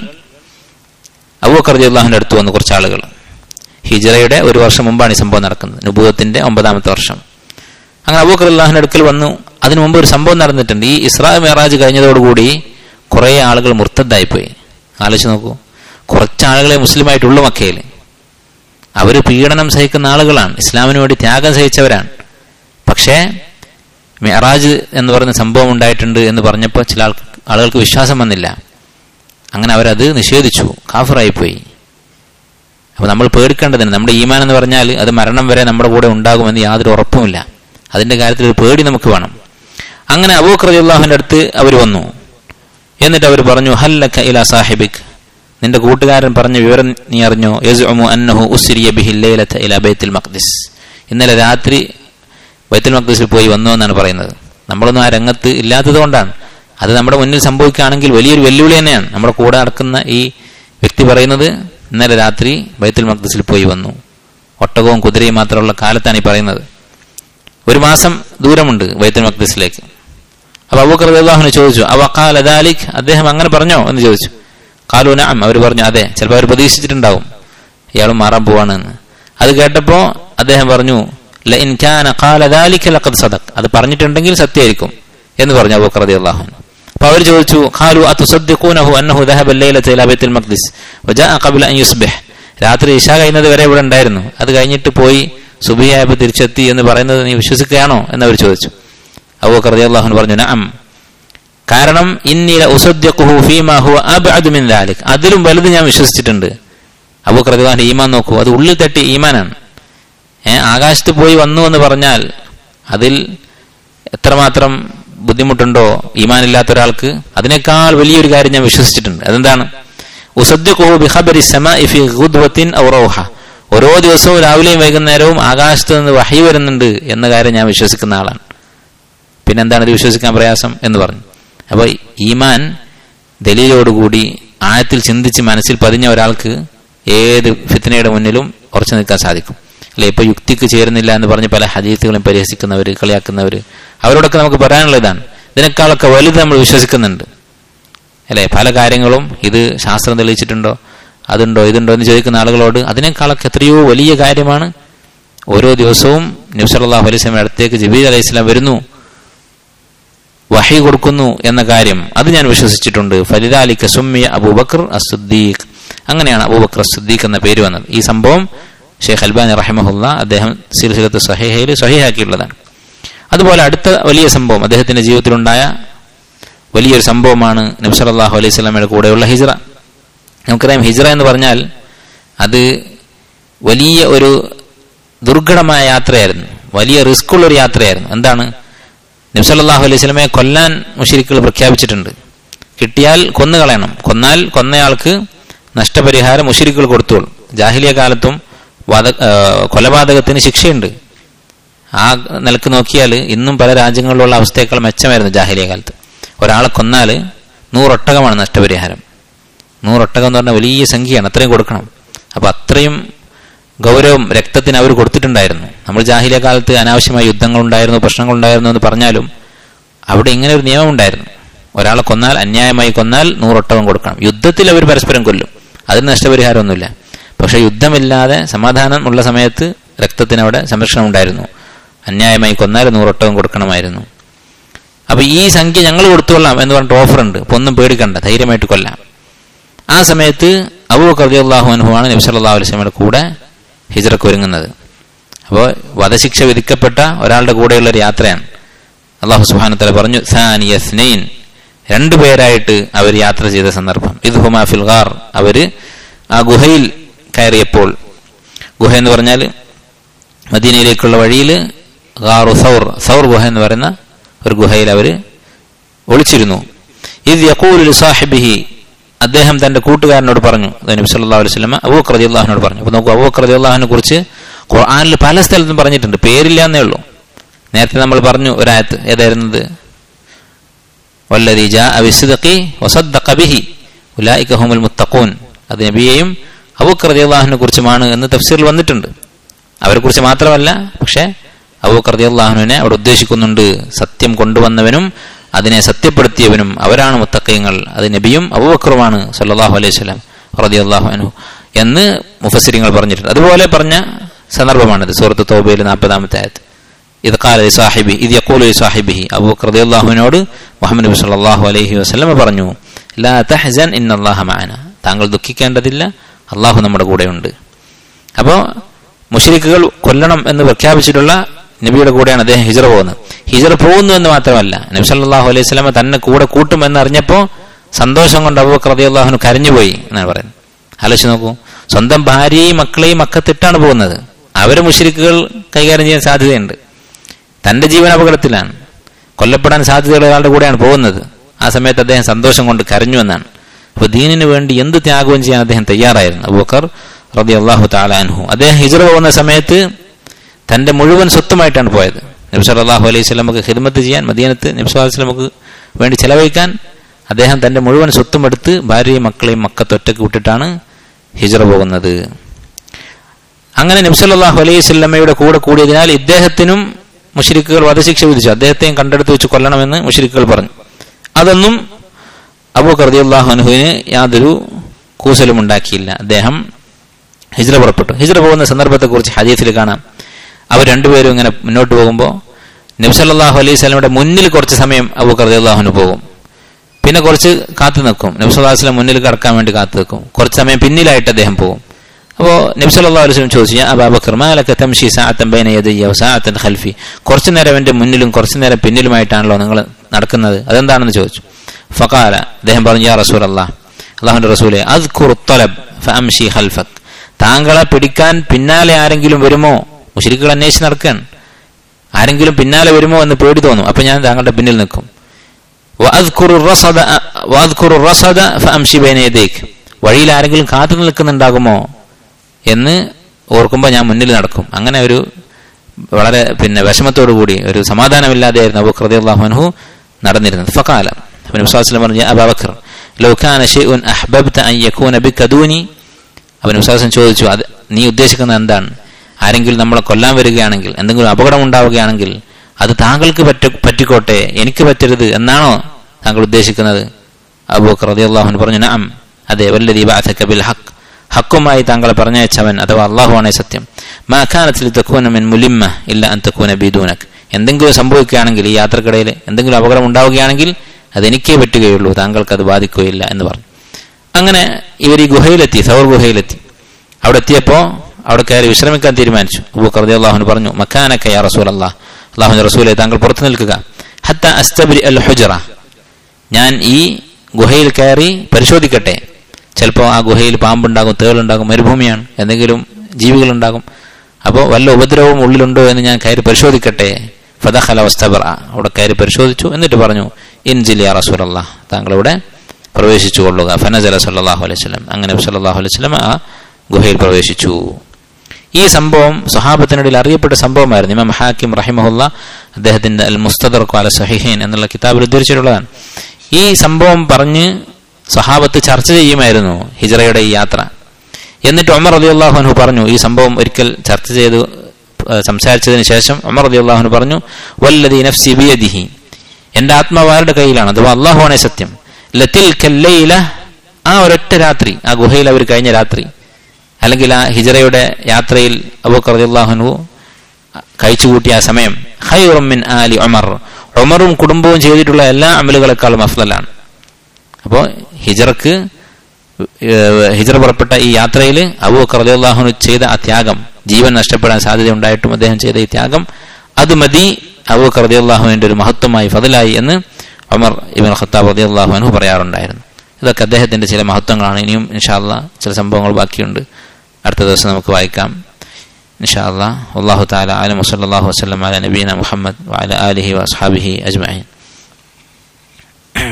അബൂഖർജി അള്ളാഹുവിന്റെ അടുത്ത് വന്നു കുറച്ച് ആളുകൾ ഹിജറയുടെ ഒരു വർഷം മുമ്പാണ് ഈ സംഭവം നടക്കുന്നത് നുബൂഹത്തിന്റെ ഒമ്പതാമത്തെ വർഷം അങ്ങനെ അബൂഖർ അള്ളാഹുവിന്റെ അടുക്കൽ വന്നു അതിനു മുമ്പ് ഒരു സംഭവം നടന്നിട്ടുണ്ട് ഈ ഇസ്രാ മെഹറാജ് കഴിഞ്ഞതോടുകൂടി കുറെ ആളുകൾ മുർത്തദ്ദായിപ്പോയി ആലോചിച്ച് നോക്കൂ കുറച്ച് ആളുകളെ മുസ്ലിമായിട്ടുള്ളൂ മക്കയിൽ അവർ പീഡനം സഹിക്കുന്ന ആളുകളാണ് ഇസ്ലാമിന് വേണ്ടി ത്യാഗം സഹിച്ചവരാണ് പക്ഷേ മെഹറാജ് എന്ന് പറയുന്ന സംഭവം ഉണ്ടായിട്ടുണ്ട് എന്ന് പറഞ്ഞപ്പോൾ ചില ആളുകൾക്ക് വിശ്വാസം വന്നില്ല അങ്ങനെ അവരത് നിഷേധിച്ചു കാഫറായിപ്പോയി അപ്പൊ നമ്മൾ പേടിക്കേണ്ടതിന് നമ്മുടെ ഈമാൻ എന്ന് പറഞ്ഞാൽ അത് മരണം വരെ നമ്മുടെ കൂടെ ഉണ്ടാകുമെന്ന് യാതൊരു ഉറപ്പുമില്ല അതിന്റെ കാര്യത്തിൽ ഒരു പേടി നമുക്ക് വേണം അങ്ങനെ അബൂഖ് റജുല്ലാഹിന്റെ അടുത്ത് അവർ വന്നു എന്നിട്ട് അവർ പറഞ്ഞു ഹല്ലക്ക ഇല സാഹിബിക് നിന്റെ കൂട്ടുകാരൻ പറഞ്ഞ വിവരം നീ അറിഞ്ഞോ യസ്ഉമു അന്നഹു ഉസ്രിയ ബിഹി ലൈലത ഇല ബൈത്തുൽ മഖ്ദിസ് ഇന്നലെ രാത്രി ബൈത്തുൽ മഖ്ദിസിൽ പോയി വന്നു എന്നാണ് പറയുന്നത് നമ്മളൊന്നും ആ രംഗത്ത് ഇല്ലാത്തത് കൊണ്ടാണ് അത് നമ്മുടെ മുന്നിൽ സംഭവിക്കുകയാണെങ്കിൽ വലിയൊരു വെല്ലുവിളി തന്നെയാണ് നമ്മുടെ കൂടെ നടക്കുന്ന ഈ വ്യക്തി പറയുന്നത് ഇന്നലെ രാത്രി ബൈത്തുൽ മഖ്ദിസിൽ പോയി വന്നു ഒട്ടകവും കുതിരയും മാത്രമുള്ള കാലത്താണ് ഈ പറയുന്നത് ഒരു മാസം ദൂരമുണ്ട് ബൈത്തുൽ മഖ്ദിസിലേക്ക് അപ്പൊ അബൂക്കർ അള്ളാഹുനെ ചോദിച്ചു അവ കാൽ അദാലിഖ് അദ്ദേഹം അങ്ങനെ പറഞ്ഞോ എന്ന് ചോദിച്ചു കാലു നാം അവർ പറഞ്ഞു അതെ ചിലപ്പോൾ അവർ പ്രതീക്ഷിച്ചിട്ടുണ്ടാവും ഇയാൾ മാറാൻ പോവാണ് എന്ന് അത് കേട്ടപ്പോ അദ്ദേഹം പറഞ്ഞു ലഇൻ കാന ഖാല ദാലിക ലഖദ് സദഖ് അത് പറഞ്ഞിട്ടുണ്ടെങ്കിൽ സത്യമായിരിക്കും എന്ന് പറഞ്ഞു അബൂക്കർ റളിയല്ലാഹു അൻഹു അപ്പൊ അവർ ചോദിച്ചു ഖാലു അതുസദ്ദിഖൂനഹു അന്നഹു ദഹബ ലൈലത ഇലാ ബൈത്തുൽ മഖ്ദിസ് വജാഅ ഖബ്ല അൻ യുസ്ബിഹ് രാത്രി ഇശാ കഴിയുന്നത് വരെ ഇവിടെ ഉണ്ടായിരുന്നു അത് കഴിഞ്ഞിട്ട് പോയി സുബിയായപ്പോൾ തിരിച്ചെത്തി എന്ന് പറയുന്നത് നീ വിശ്വസിക്കുകയാണോ എന്ന് അവർ ചോദിച്ചു അബൂക്കർ റളിയല്ലാഹു അൻഹു പറഞ്ഞു നഅം കാരണം ഇന്നില ഉസദ്ദിഖുഹു ഫീമാ ഹുവ അബ്അദ് മിൻ ദാലിക് അതിലും വലുത് ഞാൻ വിശ്വസിച്ചിട്ടുണ്ട് അബൂക്കർ റളിയല്ലാഹു ഈമാൻ നോക്കൂ അത് ഉള്ളിൽ തട്ടി ഈമാനാണ് ഏ ആകാശത്ത് പോയി വന്നു എന്ന് പറഞ്ഞാൽ അതിൽ എത്രമാത്രം ബുദ്ധിമുട്ടുണ്ടോ ഈമാൻ ഇല്ലാത്ത ഒരാൾക്ക് അതിനേക്കാൾ വലിയൊരു കാര്യം ഞാൻ വിശ്വസിച്ചിട്ടുണ്ട് അതെന്താണ് ഉസദ്ദിഖുഹു ബിഖബരി സമാഇ ഫി ഗുദ്വത്തിൻ ഔ റൗഹ ഓരോ ദിവസവും രാവിലെയും വൈകുന്നേരവും ആകാശത്ത് നിന്ന് വഹി വരുന്നുണ്ട് എന്ന കാര്യം ഞാൻ വിശ്വസിക്കുന്ന ആളാണ് പിന്നെന്താണ് ഇത് വിശ്വസിക്കാൻ പ്രയാസം എന്ന് പറഞ്ഞു അപ്പോൾ ഈമാൻ ദലീലോടുകൂടി ആഴത്തിൽ ചിന്തിച്ച് മനസ്സിൽ പതിഞ്ഞ ഒരാൾക്ക് ഏത് ഫിത്തനയുടെ മുന്നിലും ഉറച്ചു നിൽക്കാൻ സാധിക്കും അല്ലെ ഇപ്പൊ യുക്തിക്ക് ചേരുന്നില്ല എന്ന് പറഞ്ഞ് പല ഹദീത്തുകളും പരിഹസിക്കുന്നവർ കളിയാക്കുന്നവർ അവരോടൊക്കെ നമുക്ക് പറയാനുള്ള ഇതാണ് ഇതിനേക്കാളൊക്കെ വലുത് നമ്മൾ വിശ്വസിക്കുന്നുണ്ട് അല്ലെ പല കാര്യങ്ങളും ഇത് ശാസ്ത്രം തെളിയിച്ചിട്ടുണ്ടോ അതുണ്ടോ ഇതുണ്ടോ എന്ന് ചോദിക്കുന്ന ആളുകളോട് അതിനേക്കാളൊക്കെ എത്രയോ വലിയ കാര്യമാണ് ഓരോ ദിവസവും നബ്സല്ലാഹു അലൈഹി സ്വലമിന്റെ അടുത്തേക്ക് ജബീൽ അലൈഹി സ്വലാം വരുന്നു വഹി കൊടുക്കുന്നു എന്ന കാര്യം അത് ഞാൻ വിശ്വസിച്ചിട്ടുണ്ട് ഫലിദാലിക്ക് സുമ്മിയ അബൂബക്കർ അസുദ്ദീഖ് അങ്ങനെയാണ് അബൂബക്കർ അസുദ്ദീഖ് എന്ന പേര് വന്നത് ഈ സംഭവം ഷെയ്ഖ് അൽബാനി റഹിമഹുല്ല അദ്ദേഹം സിൽസിലത്ത് സഹിഹയിൽ സഹിഹാക്കിയുള്ളതാണ് അതുപോലെ അടുത്ത വലിയ സംഭവം അദ്ദേഹത്തിന്റെ ജീവിതത്തിലുണ്ടായ വലിയൊരു സംഭവമാണ് നബ്സലാഹു അലൈഹി സ്വലാമയുടെ കൂടെയുള്ള ഹിജ്റ നമുക്കറിയാം ഹിജ്റ എന്ന് പറഞ്ഞാൽ അത് വലിയ ഒരു ദുർഘടമായ യാത്രയായിരുന്നു വലിയ റിസ്ക് ഉള്ള ഒരു യാത്രയായിരുന്നു എന്താണ് നബ്സല്ലാഹു അലൈഹി സ്വലമയെ കൊല്ലാൻ മുഷിരിക്കുകൾ പ്രഖ്യാപിച്ചിട്ടുണ്ട് കിട്ടിയാൽ കൊന്നുകളയണം കൊന്നാൽ കൊന്നയാൾക്ക് നഷ്ടപരിഹാരം മുഷിരിക്കുകൾ കൊടുത്തോളും ജാഹിലിയ കാലത്തും വധ കൊലപാതകത്തിന് ശിക്ഷയുണ്ട് ആ നിലക്ക് നോക്കിയാൽ ഇന്നും പല രാജ്യങ്ങളിലുള്ള അവസ്ഥയേക്കാൾ മെച്ചമായിരുന്നു ജാഹിലിയ കാലത്ത് ഒരാളെ കൊന്നാൽ നൂറൊട്ടകമാണ് നഷ്ടപരിഹാരം നൂറൊട്ടകം എന്ന് പറഞ്ഞാൽ വലിയ സംഖ്യയാണ് അത്രയും കൊടുക്കണം അപ്പൊ അത്രയും ഗൗരവം രക്തത്തിന് അവർ കൊടുത്തിട്ടുണ്ടായിരുന്നു നമ്മൾ ജാഹിലിയ കാലത്ത് അനാവശ്യമായ യുദ്ധങ്ങൾ ഉണ്ടായിരുന്നു പ്രശ്നങ്ങൾ ഉണ്ടായിരുന്നു എന്ന് പറഞ്ഞാലും അവിടെ ഇങ്ങനെ ഒരു നിയമം ഉണ്ടായിരുന്നു ഒരാളെ കൊന്നാൽ അന്യായമായി കൊന്നാൽ നൂറൊട്ടകം കൊടുക്കണം യുദ്ധത്തിൽ അവർ പരസ്പരം കൊല്ലും അതിന് നഷ്ടപരിഹാരമൊന്നുമില്ല പക്ഷെ യുദ്ധമില്ലാതെ സമാധാനം ഉള്ള സമയത്ത് രക്തത്തിന് അവിടെ സംരക്ഷണം ഉണ്ടായിരുന്നു അന്യായമായി കൊന്നാൽ നൂറൊട്ടകം കൊടുക്കണമായിരുന്നു അപ്പൊ ഈ സംഖ്യ ഞങ്ങൾ കൊടുത്തുകൊള്ളാം എന്ന് പറഞ്ഞിട്ട് ഓഫർ ഉണ്ട് അപ്പൊ ഒന്നും പേടിക്കണ്ട ധൈര്യമായിട്ട് കൊല്ലാം ആ സമയത്ത് അബൂ കർദിയാഹു അനുഭവമാണ് നബി സല്ലല്ലാഹു അലൈഹി വസല്ലമയുടെ കൂടെ ഹിജ്റക്ക് ഒരുങ്ങുന്നത് അപ്പോൾ വധശിക്ഷ വിധിക്കപ്പെട്ട ഒരാളുടെ കൂടെയുള്ള ഒരു യാത്രയാണ് അള്ളാഹു സുബാനത്തല പറഞ്ഞു സാനിയസ്നൈൻ രണ്ടു പേരായിട്ട് അവർ യാത്ര ചെയ്ത സന്ദർഭം ഇത് ഹുമാ ഫിൽഗാർ അവര് ആ ഗുഹയിൽ കയറിയപ്പോൾ ഗുഹ എന്ന് പറഞ്ഞാൽ മദീനയിലേക്കുള്ള വഴിയിൽ ഗാറു സൗർ സൗർ ഗുഹ എന്ന് പറയുന്ന ഒരു ഗുഹയിൽ അവര് ഒളിച്ചിരുന്നു ഇത് യക്കൂലു സാഹിബിഹി അദ്ദേഹം തന്റെ കൂട്ടുകാരനോട് പറഞ്ഞു നബി സല്ലല്ലാഹു അലൈഹി വസല്ലം അബൂബക്കർ റളിയല്ലാഹുവിനോട് പറഞ്ഞു അപ്പോൾ നോക്കൂ അബൂബക്കർ റളിയല്ലാഹുവിനെ കുറിച്ച് ഖുർആനിൽ പല സ്ഥലത്തും പറഞ്ഞിട്ടുണ്ട് പേരില്ല എന്നേ ഉള്ളൂ നേരത്തെ നമ്മൾ പറഞ്ഞു ഒരായത്ത് ഏതായിരുന്നത് വല്ലദീ ജാഅ ബിസ്ദിഖി വസദ്ദഖ ബിഹി ഉലൈക ഹുമുൽ മുത്തഖൂൻ അത് നബിയെയും അബൂബക്കർ റളിയല്ലാഹുവിനെ കുറിച്ചുമാണ് എന്ന് തഫ്സീറിൽ വന്നിട്ടുണ്ട് അവരെ കുറിച്ച് മാത്രമല്ല പക്ഷേ അബൂബക്കർ റളിയല്ലാഹുവിനെ അവിടെ ഉദ്ദേശിക്കുന്നുണ്ട് സത്യം കൊണ്ടുവന്നവനും അതിനെ സത്യപ്പെടുത്തിയവനും അവരാണ് മുത്തക്കയങ്ങൾ അത് നബിയും അബൂബക്കറുമാണ് സല്ലല്ലാഹു അലൈഹി വസല്ലം റളിയല്ലാഹു അൻഹു എന്ന് മുഫസ്സിരിങ്ങൾ പറഞ്ഞിട്ടുണ്ട് അതുപോലെ പറഞ്ഞ സന്ദർഭമാണിത് സൂറത്ത് തൗബയിൽ നാൽപ്പതാമത്തെ ആയത്ത് ഇത് കാല സാഹിബി ഇത് യക്കൂലു സാഹിബിഹി അബൂബക്കർ റളിയല്ലാഹുവിനോട് മുഹമ്മദ് നബി സല്ലല്ലാഹു അലൈഹി വസല്ലം പറഞ്ഞു ലാ തഹ്സൻ ഇന്നല്ലാഹ മഅന താങ്കൾ ദുഃഖിക്കേണ്ടതില്ല അള്ളാഹു നമ്മുടെ കൂടെയുണ്ട് അപ്പോൾ മുഷരിക്കുകൾ കൊല്ലണം എന്ന് പ്രഖ്യാപിച്ചിട്ടുള്ള നബിയുടെ കൂടെയാണ് അദ്ദേഹം ഹിജറ പോകുന്നത് ഹിജറ പോകുന്നു എന്ന് മാത്രമല്ല നബി സല്ലല്ലാഹു അലൈഹി സ്വലമ തന്നെ കൂടെ കൂട്ടുമെന്ന് അറിഞ്ഞപ്പോൾ സന്തോഷം കൊണ്ട് അബൂബക്കർ റളിയല്ലാഹുനു കരഞ്ഞുപോയി എന്നാണ് പറയുന്നത് ആലോചിച്ച് നോക്കൂ സ്വന്തം ഭാര്യയും മക്കളെയും മക്കത്തിട്ടാണ് പോകുന്നത് അവര് മുഷരിക്കുകൾ കൈകാര്യം ചെയ്യാൻ സാധ്യതയുണ്ട് തന്റെ ജീവൻ അപകടത്തിലാണ് കൊല്ലപ്പെടാൻ സാധ്യതയുള്ള ഒരാളുടെ കൂടെയാണ് പോകുന്നത് ആ സമയത്ത് അദ്ദേഹം സന്തോഷം കൊണ്ട് കരഞ്ഞു എന്നാണ് അപ്പൊ ദീനിനു വേണ്ടി എന്ത് ത്യാഗവും ചെയ്യാൻ അദ്ദേഹം തയ്യാറായിരുന്നു അബൂബക്കർ റബി അള്ളാഹു താലാൻഹു അദ്ദേഹം ഹിജറ പോകുന്ന സമയത്ത് തന്റെ മുഴുവൻ സ്വത്തുമായിട്ടാണ് പോയത് നബി സല്ലല്ലാഹു അലൈഹി സ്വലമക്ക് ഹിദ്മത്ത് ചെയ്യാൻ മദീനത്ത് നബി സല്ലല്ലാഹു അലൈഹി വസല്ലമക്ക് വേണ്ടി ചെലവഴിക്കാൻ അദ്ദേഹം തന്റെ മുഴുവൻ സ്വത്തും എടുത്ത് ഭാര്യയും മക്കളെയും മക്കത്തൊറ്റക്ക് വിട്ടിട്ടാണ് ഹിജറ പോകുന്നത് അങ്ങനെ നബി സല്ലല്ലാഹു അലൈഹി സ്വലമയുടെ കൂടെ കൂടിയതിനാൽ ഇദ്ദേഹത്തിനും മുഷരിക്കുകൾ വധശിക്ഷ വിധിച്ചു അദ്ദേഹത്തെയും കണ്ടെടുത്ത് വെച്ച് കൊല്ലണമെന്ന് മുഷരിക്കുകൾ പറഞ്ഞു അതൊന്നും അബൂ കർദിയല്ലാഹു അനുഹുവിന് യാതൊരു കൂസലും ഉണ്ടാക്കിയില്ല അദ്ദേഹം ഹിജ്റ പുറപ്പെട്ടു ഹിജ്റ പോകുന്ന സന്ദർഭത്തെക്കുറിച്ച് ഹദീസിൽ കാണാം അവർ രണ്ടുപേരും ഇങ്ങനെ മുന്നോട്ട് പോകുമ്പോൾ നബ്സല്ലാഹു അലൈഹി സ്വലമിയുടെ മുന്നിൽ കുറച്ച് സമയം അബൂ കർദിയല്ലാഹുന് പോകും പിന്നെ കുറച്ച് കാത്തു നിൽക്കും നബ്സല്ലാഹു വസ്ലം മുന്നിൽ കടക്കാൻ വേണ്ടി കാത്തു നിൽക്കും കുറച്ച് സമയം പിന്നിലായിട്ട് അദ്ദേഹം പോകും അപ്പോൾ നബ്സല്ലാ അലൈഹി സ്വലം ചോദിച്ചു ഞാൻ അബാബക്കർ മാലക്ക തംഷി സാഅത്തൻ ബൈന യദയ്യ സാഅത്തൻ ഖൽഫി കുറച്ചു നേരം എൻ്റെ മുന്നിലും കുറച്ചു നേരം പിന്നിലുമായിട്ടാണല്ലോ നിങ്ങൾ നടക്കുന്നത് അതെന്താണെന്ന് ചോദിച്ചു ഫഖാല അദ്ദേഹം പറഞ്ഞു യാ റസൂൽ അള്ളാഹ് അള്ളാഹുന്റെ റസൂലെ അദ്ഖുർ തലബ് ഫഅംഷി ഖൽഫക് താങ്കളെ പിടിക്കാൻ പിന്നാലെ ആരെങ്കിലും വരുമോ മുഷരിക്കുകൾ അന്വേഷിച്ച് നടക്കുകയാണ് ആരെങ്കിലും പിന്നാലെ വരുമോ എന്ന് പേടി തോന്നും അപ്പൊ ഞാൻ താങ്കളുടെ പിന്നിൽ നിൽക്കും വഅദ്കുറു റസദ വഅദ്കുറു റസദ ഫഅംശി ബൈന യദൈക് വഴിയിൽ ആരെങ്കിലും കാത്തു നിൽക്കുന്നുണ്ടാകുമോ എന്ന് ഓർക്കുമ്പോൾ ഞാൻ മുന്നിൽ നടക്കും അങ്ങനെ ഒരു വളരെ പിന്നെ വിഷമത്തോടു കൂടി ഒരു സമാധാനമില്ലാതെയായിരുന്നു അബൂബക്കർ റളിയല്ലാഹു അൻഹു നടന്നിരുന്നത് ഫഖാല അപ്പോൾ നബി സ്വല്ലല്ലാഹു പറഞ്ഞു അബൂബക്കർ ലൗ കാന ഷൈഉൻ അഹ്ബബ്ത അൻ യകൂന ബിക ദൂനി അവൻ വിശ്വാസം ചോദിച്ചു അത് നീ ഉദ്ദേശിക്കുന്നത് എന്താണ് ആരെങ്കിലും നമ്മളെ കൊല്ലാൻ വരികയാണെങ്കിൽ എന്തെങ്കിലും അപകടം ഉണ്ടാവുകയാണെങ്കിൽ അത് താങ്കൾക്ക് പറ്റ പറ്റിക്കോട്ടെ എനിക്ക് പറ്റരുത് എന്നാണോ താങ്കൾ ഉദ്ദേശിക്കുന്നത് അബൂബക്കർ റളിയല്ലാഹു പറഞ്ഞു നഅം അതെ വല്ലദീ ബഅസക ബിൽ ഹഖ് ഹക്കുമായി താങ്കളെ പറഞ്ഞയച്ചവൻ അഥവാ അള്ളാഹുവാണേ സത്യം മാ കാനത്തിൽ തക്കൂന മിൻ മുലിമ്മ ഇല്ല അൻ തക്കൂന ബിദൂനക് എന്തെങ്കിലും സംഭവിക്കുകയാണെങ്കിൽ ഈ യാത്രക്കിടയിൽ എന്തെങ്കിലും അപകടം ഉണ്ടാവുകയാണെങ്കിൽ അത് എനിക്കേ പറ്റുകയുള്ളൂ താങ്കൾക്ക് അത് ബാധിക്കുകയില്ല എന്ന് പറഞ്ഞു അങ്ങനെ ഇവർ ഈ ഗുഹയിലെത്തി സൗർ ഗുഹയിലെത്തി അവിടെ എത്തിയപ്പോൾ അവിടെ കയറി വിശ്രമിക്കാൻ തീരുമാനിച്ചു അബൂബക്കർ റളിയല്ലാഹു പറഞ്ഞു മക്കാനക്ക യാ റസൂൽ അള്ളാഹ് അള്ളാഹുവിന്റെ റസൂലെ താങ്കൾ പുറത്തു നിൽക്കുക ഹത്ത അസ്തബരി അൽ ഹുജറ ഞാൻ ഈ ഗുഹയിൽ കയറി പരിശോധിക്കട്ടെ ചിലപ്പോൾ ആ ഗുഹയിൽ പാമ്പുണ്ടാകും തേളുണ്ടാകും മരുഭൂമിയാണ് എന്തെങ്കിലും ജീവികളുണ്ടാകും അപ്പോൾ വല്ല ഉപദ്രവവും ഉള്ളിലുണ്ടോ എന്ന് ഞാൻ കയറി പരിശോധിക്കട്ടെ ഫതഹല വസ്തബറ അവിടെ കയറി പരിശോധിച്ചു എന്നിട്ട് പറഞ്ഞു ഇൻജിൽ യാ റസൂൽ അള്ളാഹ് താങ്കൾ ഇവിടെ പ്രവേശിച്ചു കൊള്ളുക ഫനജല സല്ലാഹു അലൈഹി സ്വലം അങ്ങനെ സല്ലാഹു അലൈഹി സ്വലം ആ ഗുഹയിൽ പ്രവേശിച്ചു ഈ സംഭവം സ്വഹാബത്തിനിടയിൽ അറിയപ്പെട്ട സംഭവമായിരുന്നു ഇമാം ഹാക്കിം റഹിമഹുല്ല അദ്ദേഹത്തിന്റെ അൽ മുസ്തദർഖു അല സഹിഹീൻ എന്നുള്ള കിതാബിൽ ഉദ്ധരിച്ചിട്ടുള്ളതാണ് ഈ സംഭവം പറഞ്ഞ് സ്വഹാബത്ത് ചർച്ച ചെയ്യുമായിരുന്നു ഹിജറയുടെ ഈ യാത്ര എന്നിട്ട് ഉമർ അലി അള്ളാഹുനു പറഞ്ഞു ഈ സംഭവം ഒരിക്കൽ ചർച്ച ചെയ്ത് സംസാരിച്ചതിന് ശേഷം ഉമർ അലി അള്ളാഹുനു പറഞ്ഞു വല്ലതി നഫ്സി ബിയദിഹി എന്റെ ആത്മാവാരുടെ കയ്യിലാണ് അഥവാ അള്ളാഹുവാണെ സത്യം ലത്തിൽ കല്ലയില ആ ഒരൊറ്റ രാത്രി ആ ഗുഹയിൽ അവർ കഴിഞ്ഞ രാത്രി അല്ലെങ്കിൽ ആ ഹിജറയുടെ യാത്രയിൽ അബൂക്കർ റളിയല്ലാഹു കഴിച്ചുകൂട്ടിയ ആ സമയം ഹൈറുമിൻ ആലി ഉമർ ഉമറും കുടുംബവും ചെയ്തിട്ടുള്ള എല്ലാ അമലുകളെക്കാളും അഫ്ലലാണ് അപ്പോൾ ഹിജറക്ക് ഹിജറ പുറപ്പെട്ട ഈ യാത്രയിൽ അബൂക്കർ റളിയല്ലാഹു ചെയ്ത ആ ത്യാഗം ജീവൻ നഷ്ടപ്പെടാൻ സാധ്യത ഉണ്ടായിട്ടും അദ്ദേഹം ചെയ്ത ഈ ത്യാഗം അത് മതി അബൂക്കർ റളിയല്ലാഹുവിന്റെ ഒരു മഹത്വമായി ഫതിലായി എന്ന് ഉമർ ഇബൻ ഖത്താബ് റളിയല്ലാഹു അൻഹു പറയാറുണ്ടായിരുന്നു ഇതൊക്കെ അദ്ദേഹത്തിന്റെ ചില മഹത്വങ്ങളാണ് ഇനിയും ഇൻഷാല്ല ചില സംഭവങ്ങൾ ബാക്കിയുണ്ട് അടുത്ത ദിവസം നമുക്ക് വായിക്കാം ഇൻഷാല്ല അള്ളാഹു താല ആലം വസല്ലാഹു വസ്ലം അല നബീന മുഹമ്മദ് വാല ആലിഹി വസ്ഹാബിഹി അജ്മീൻ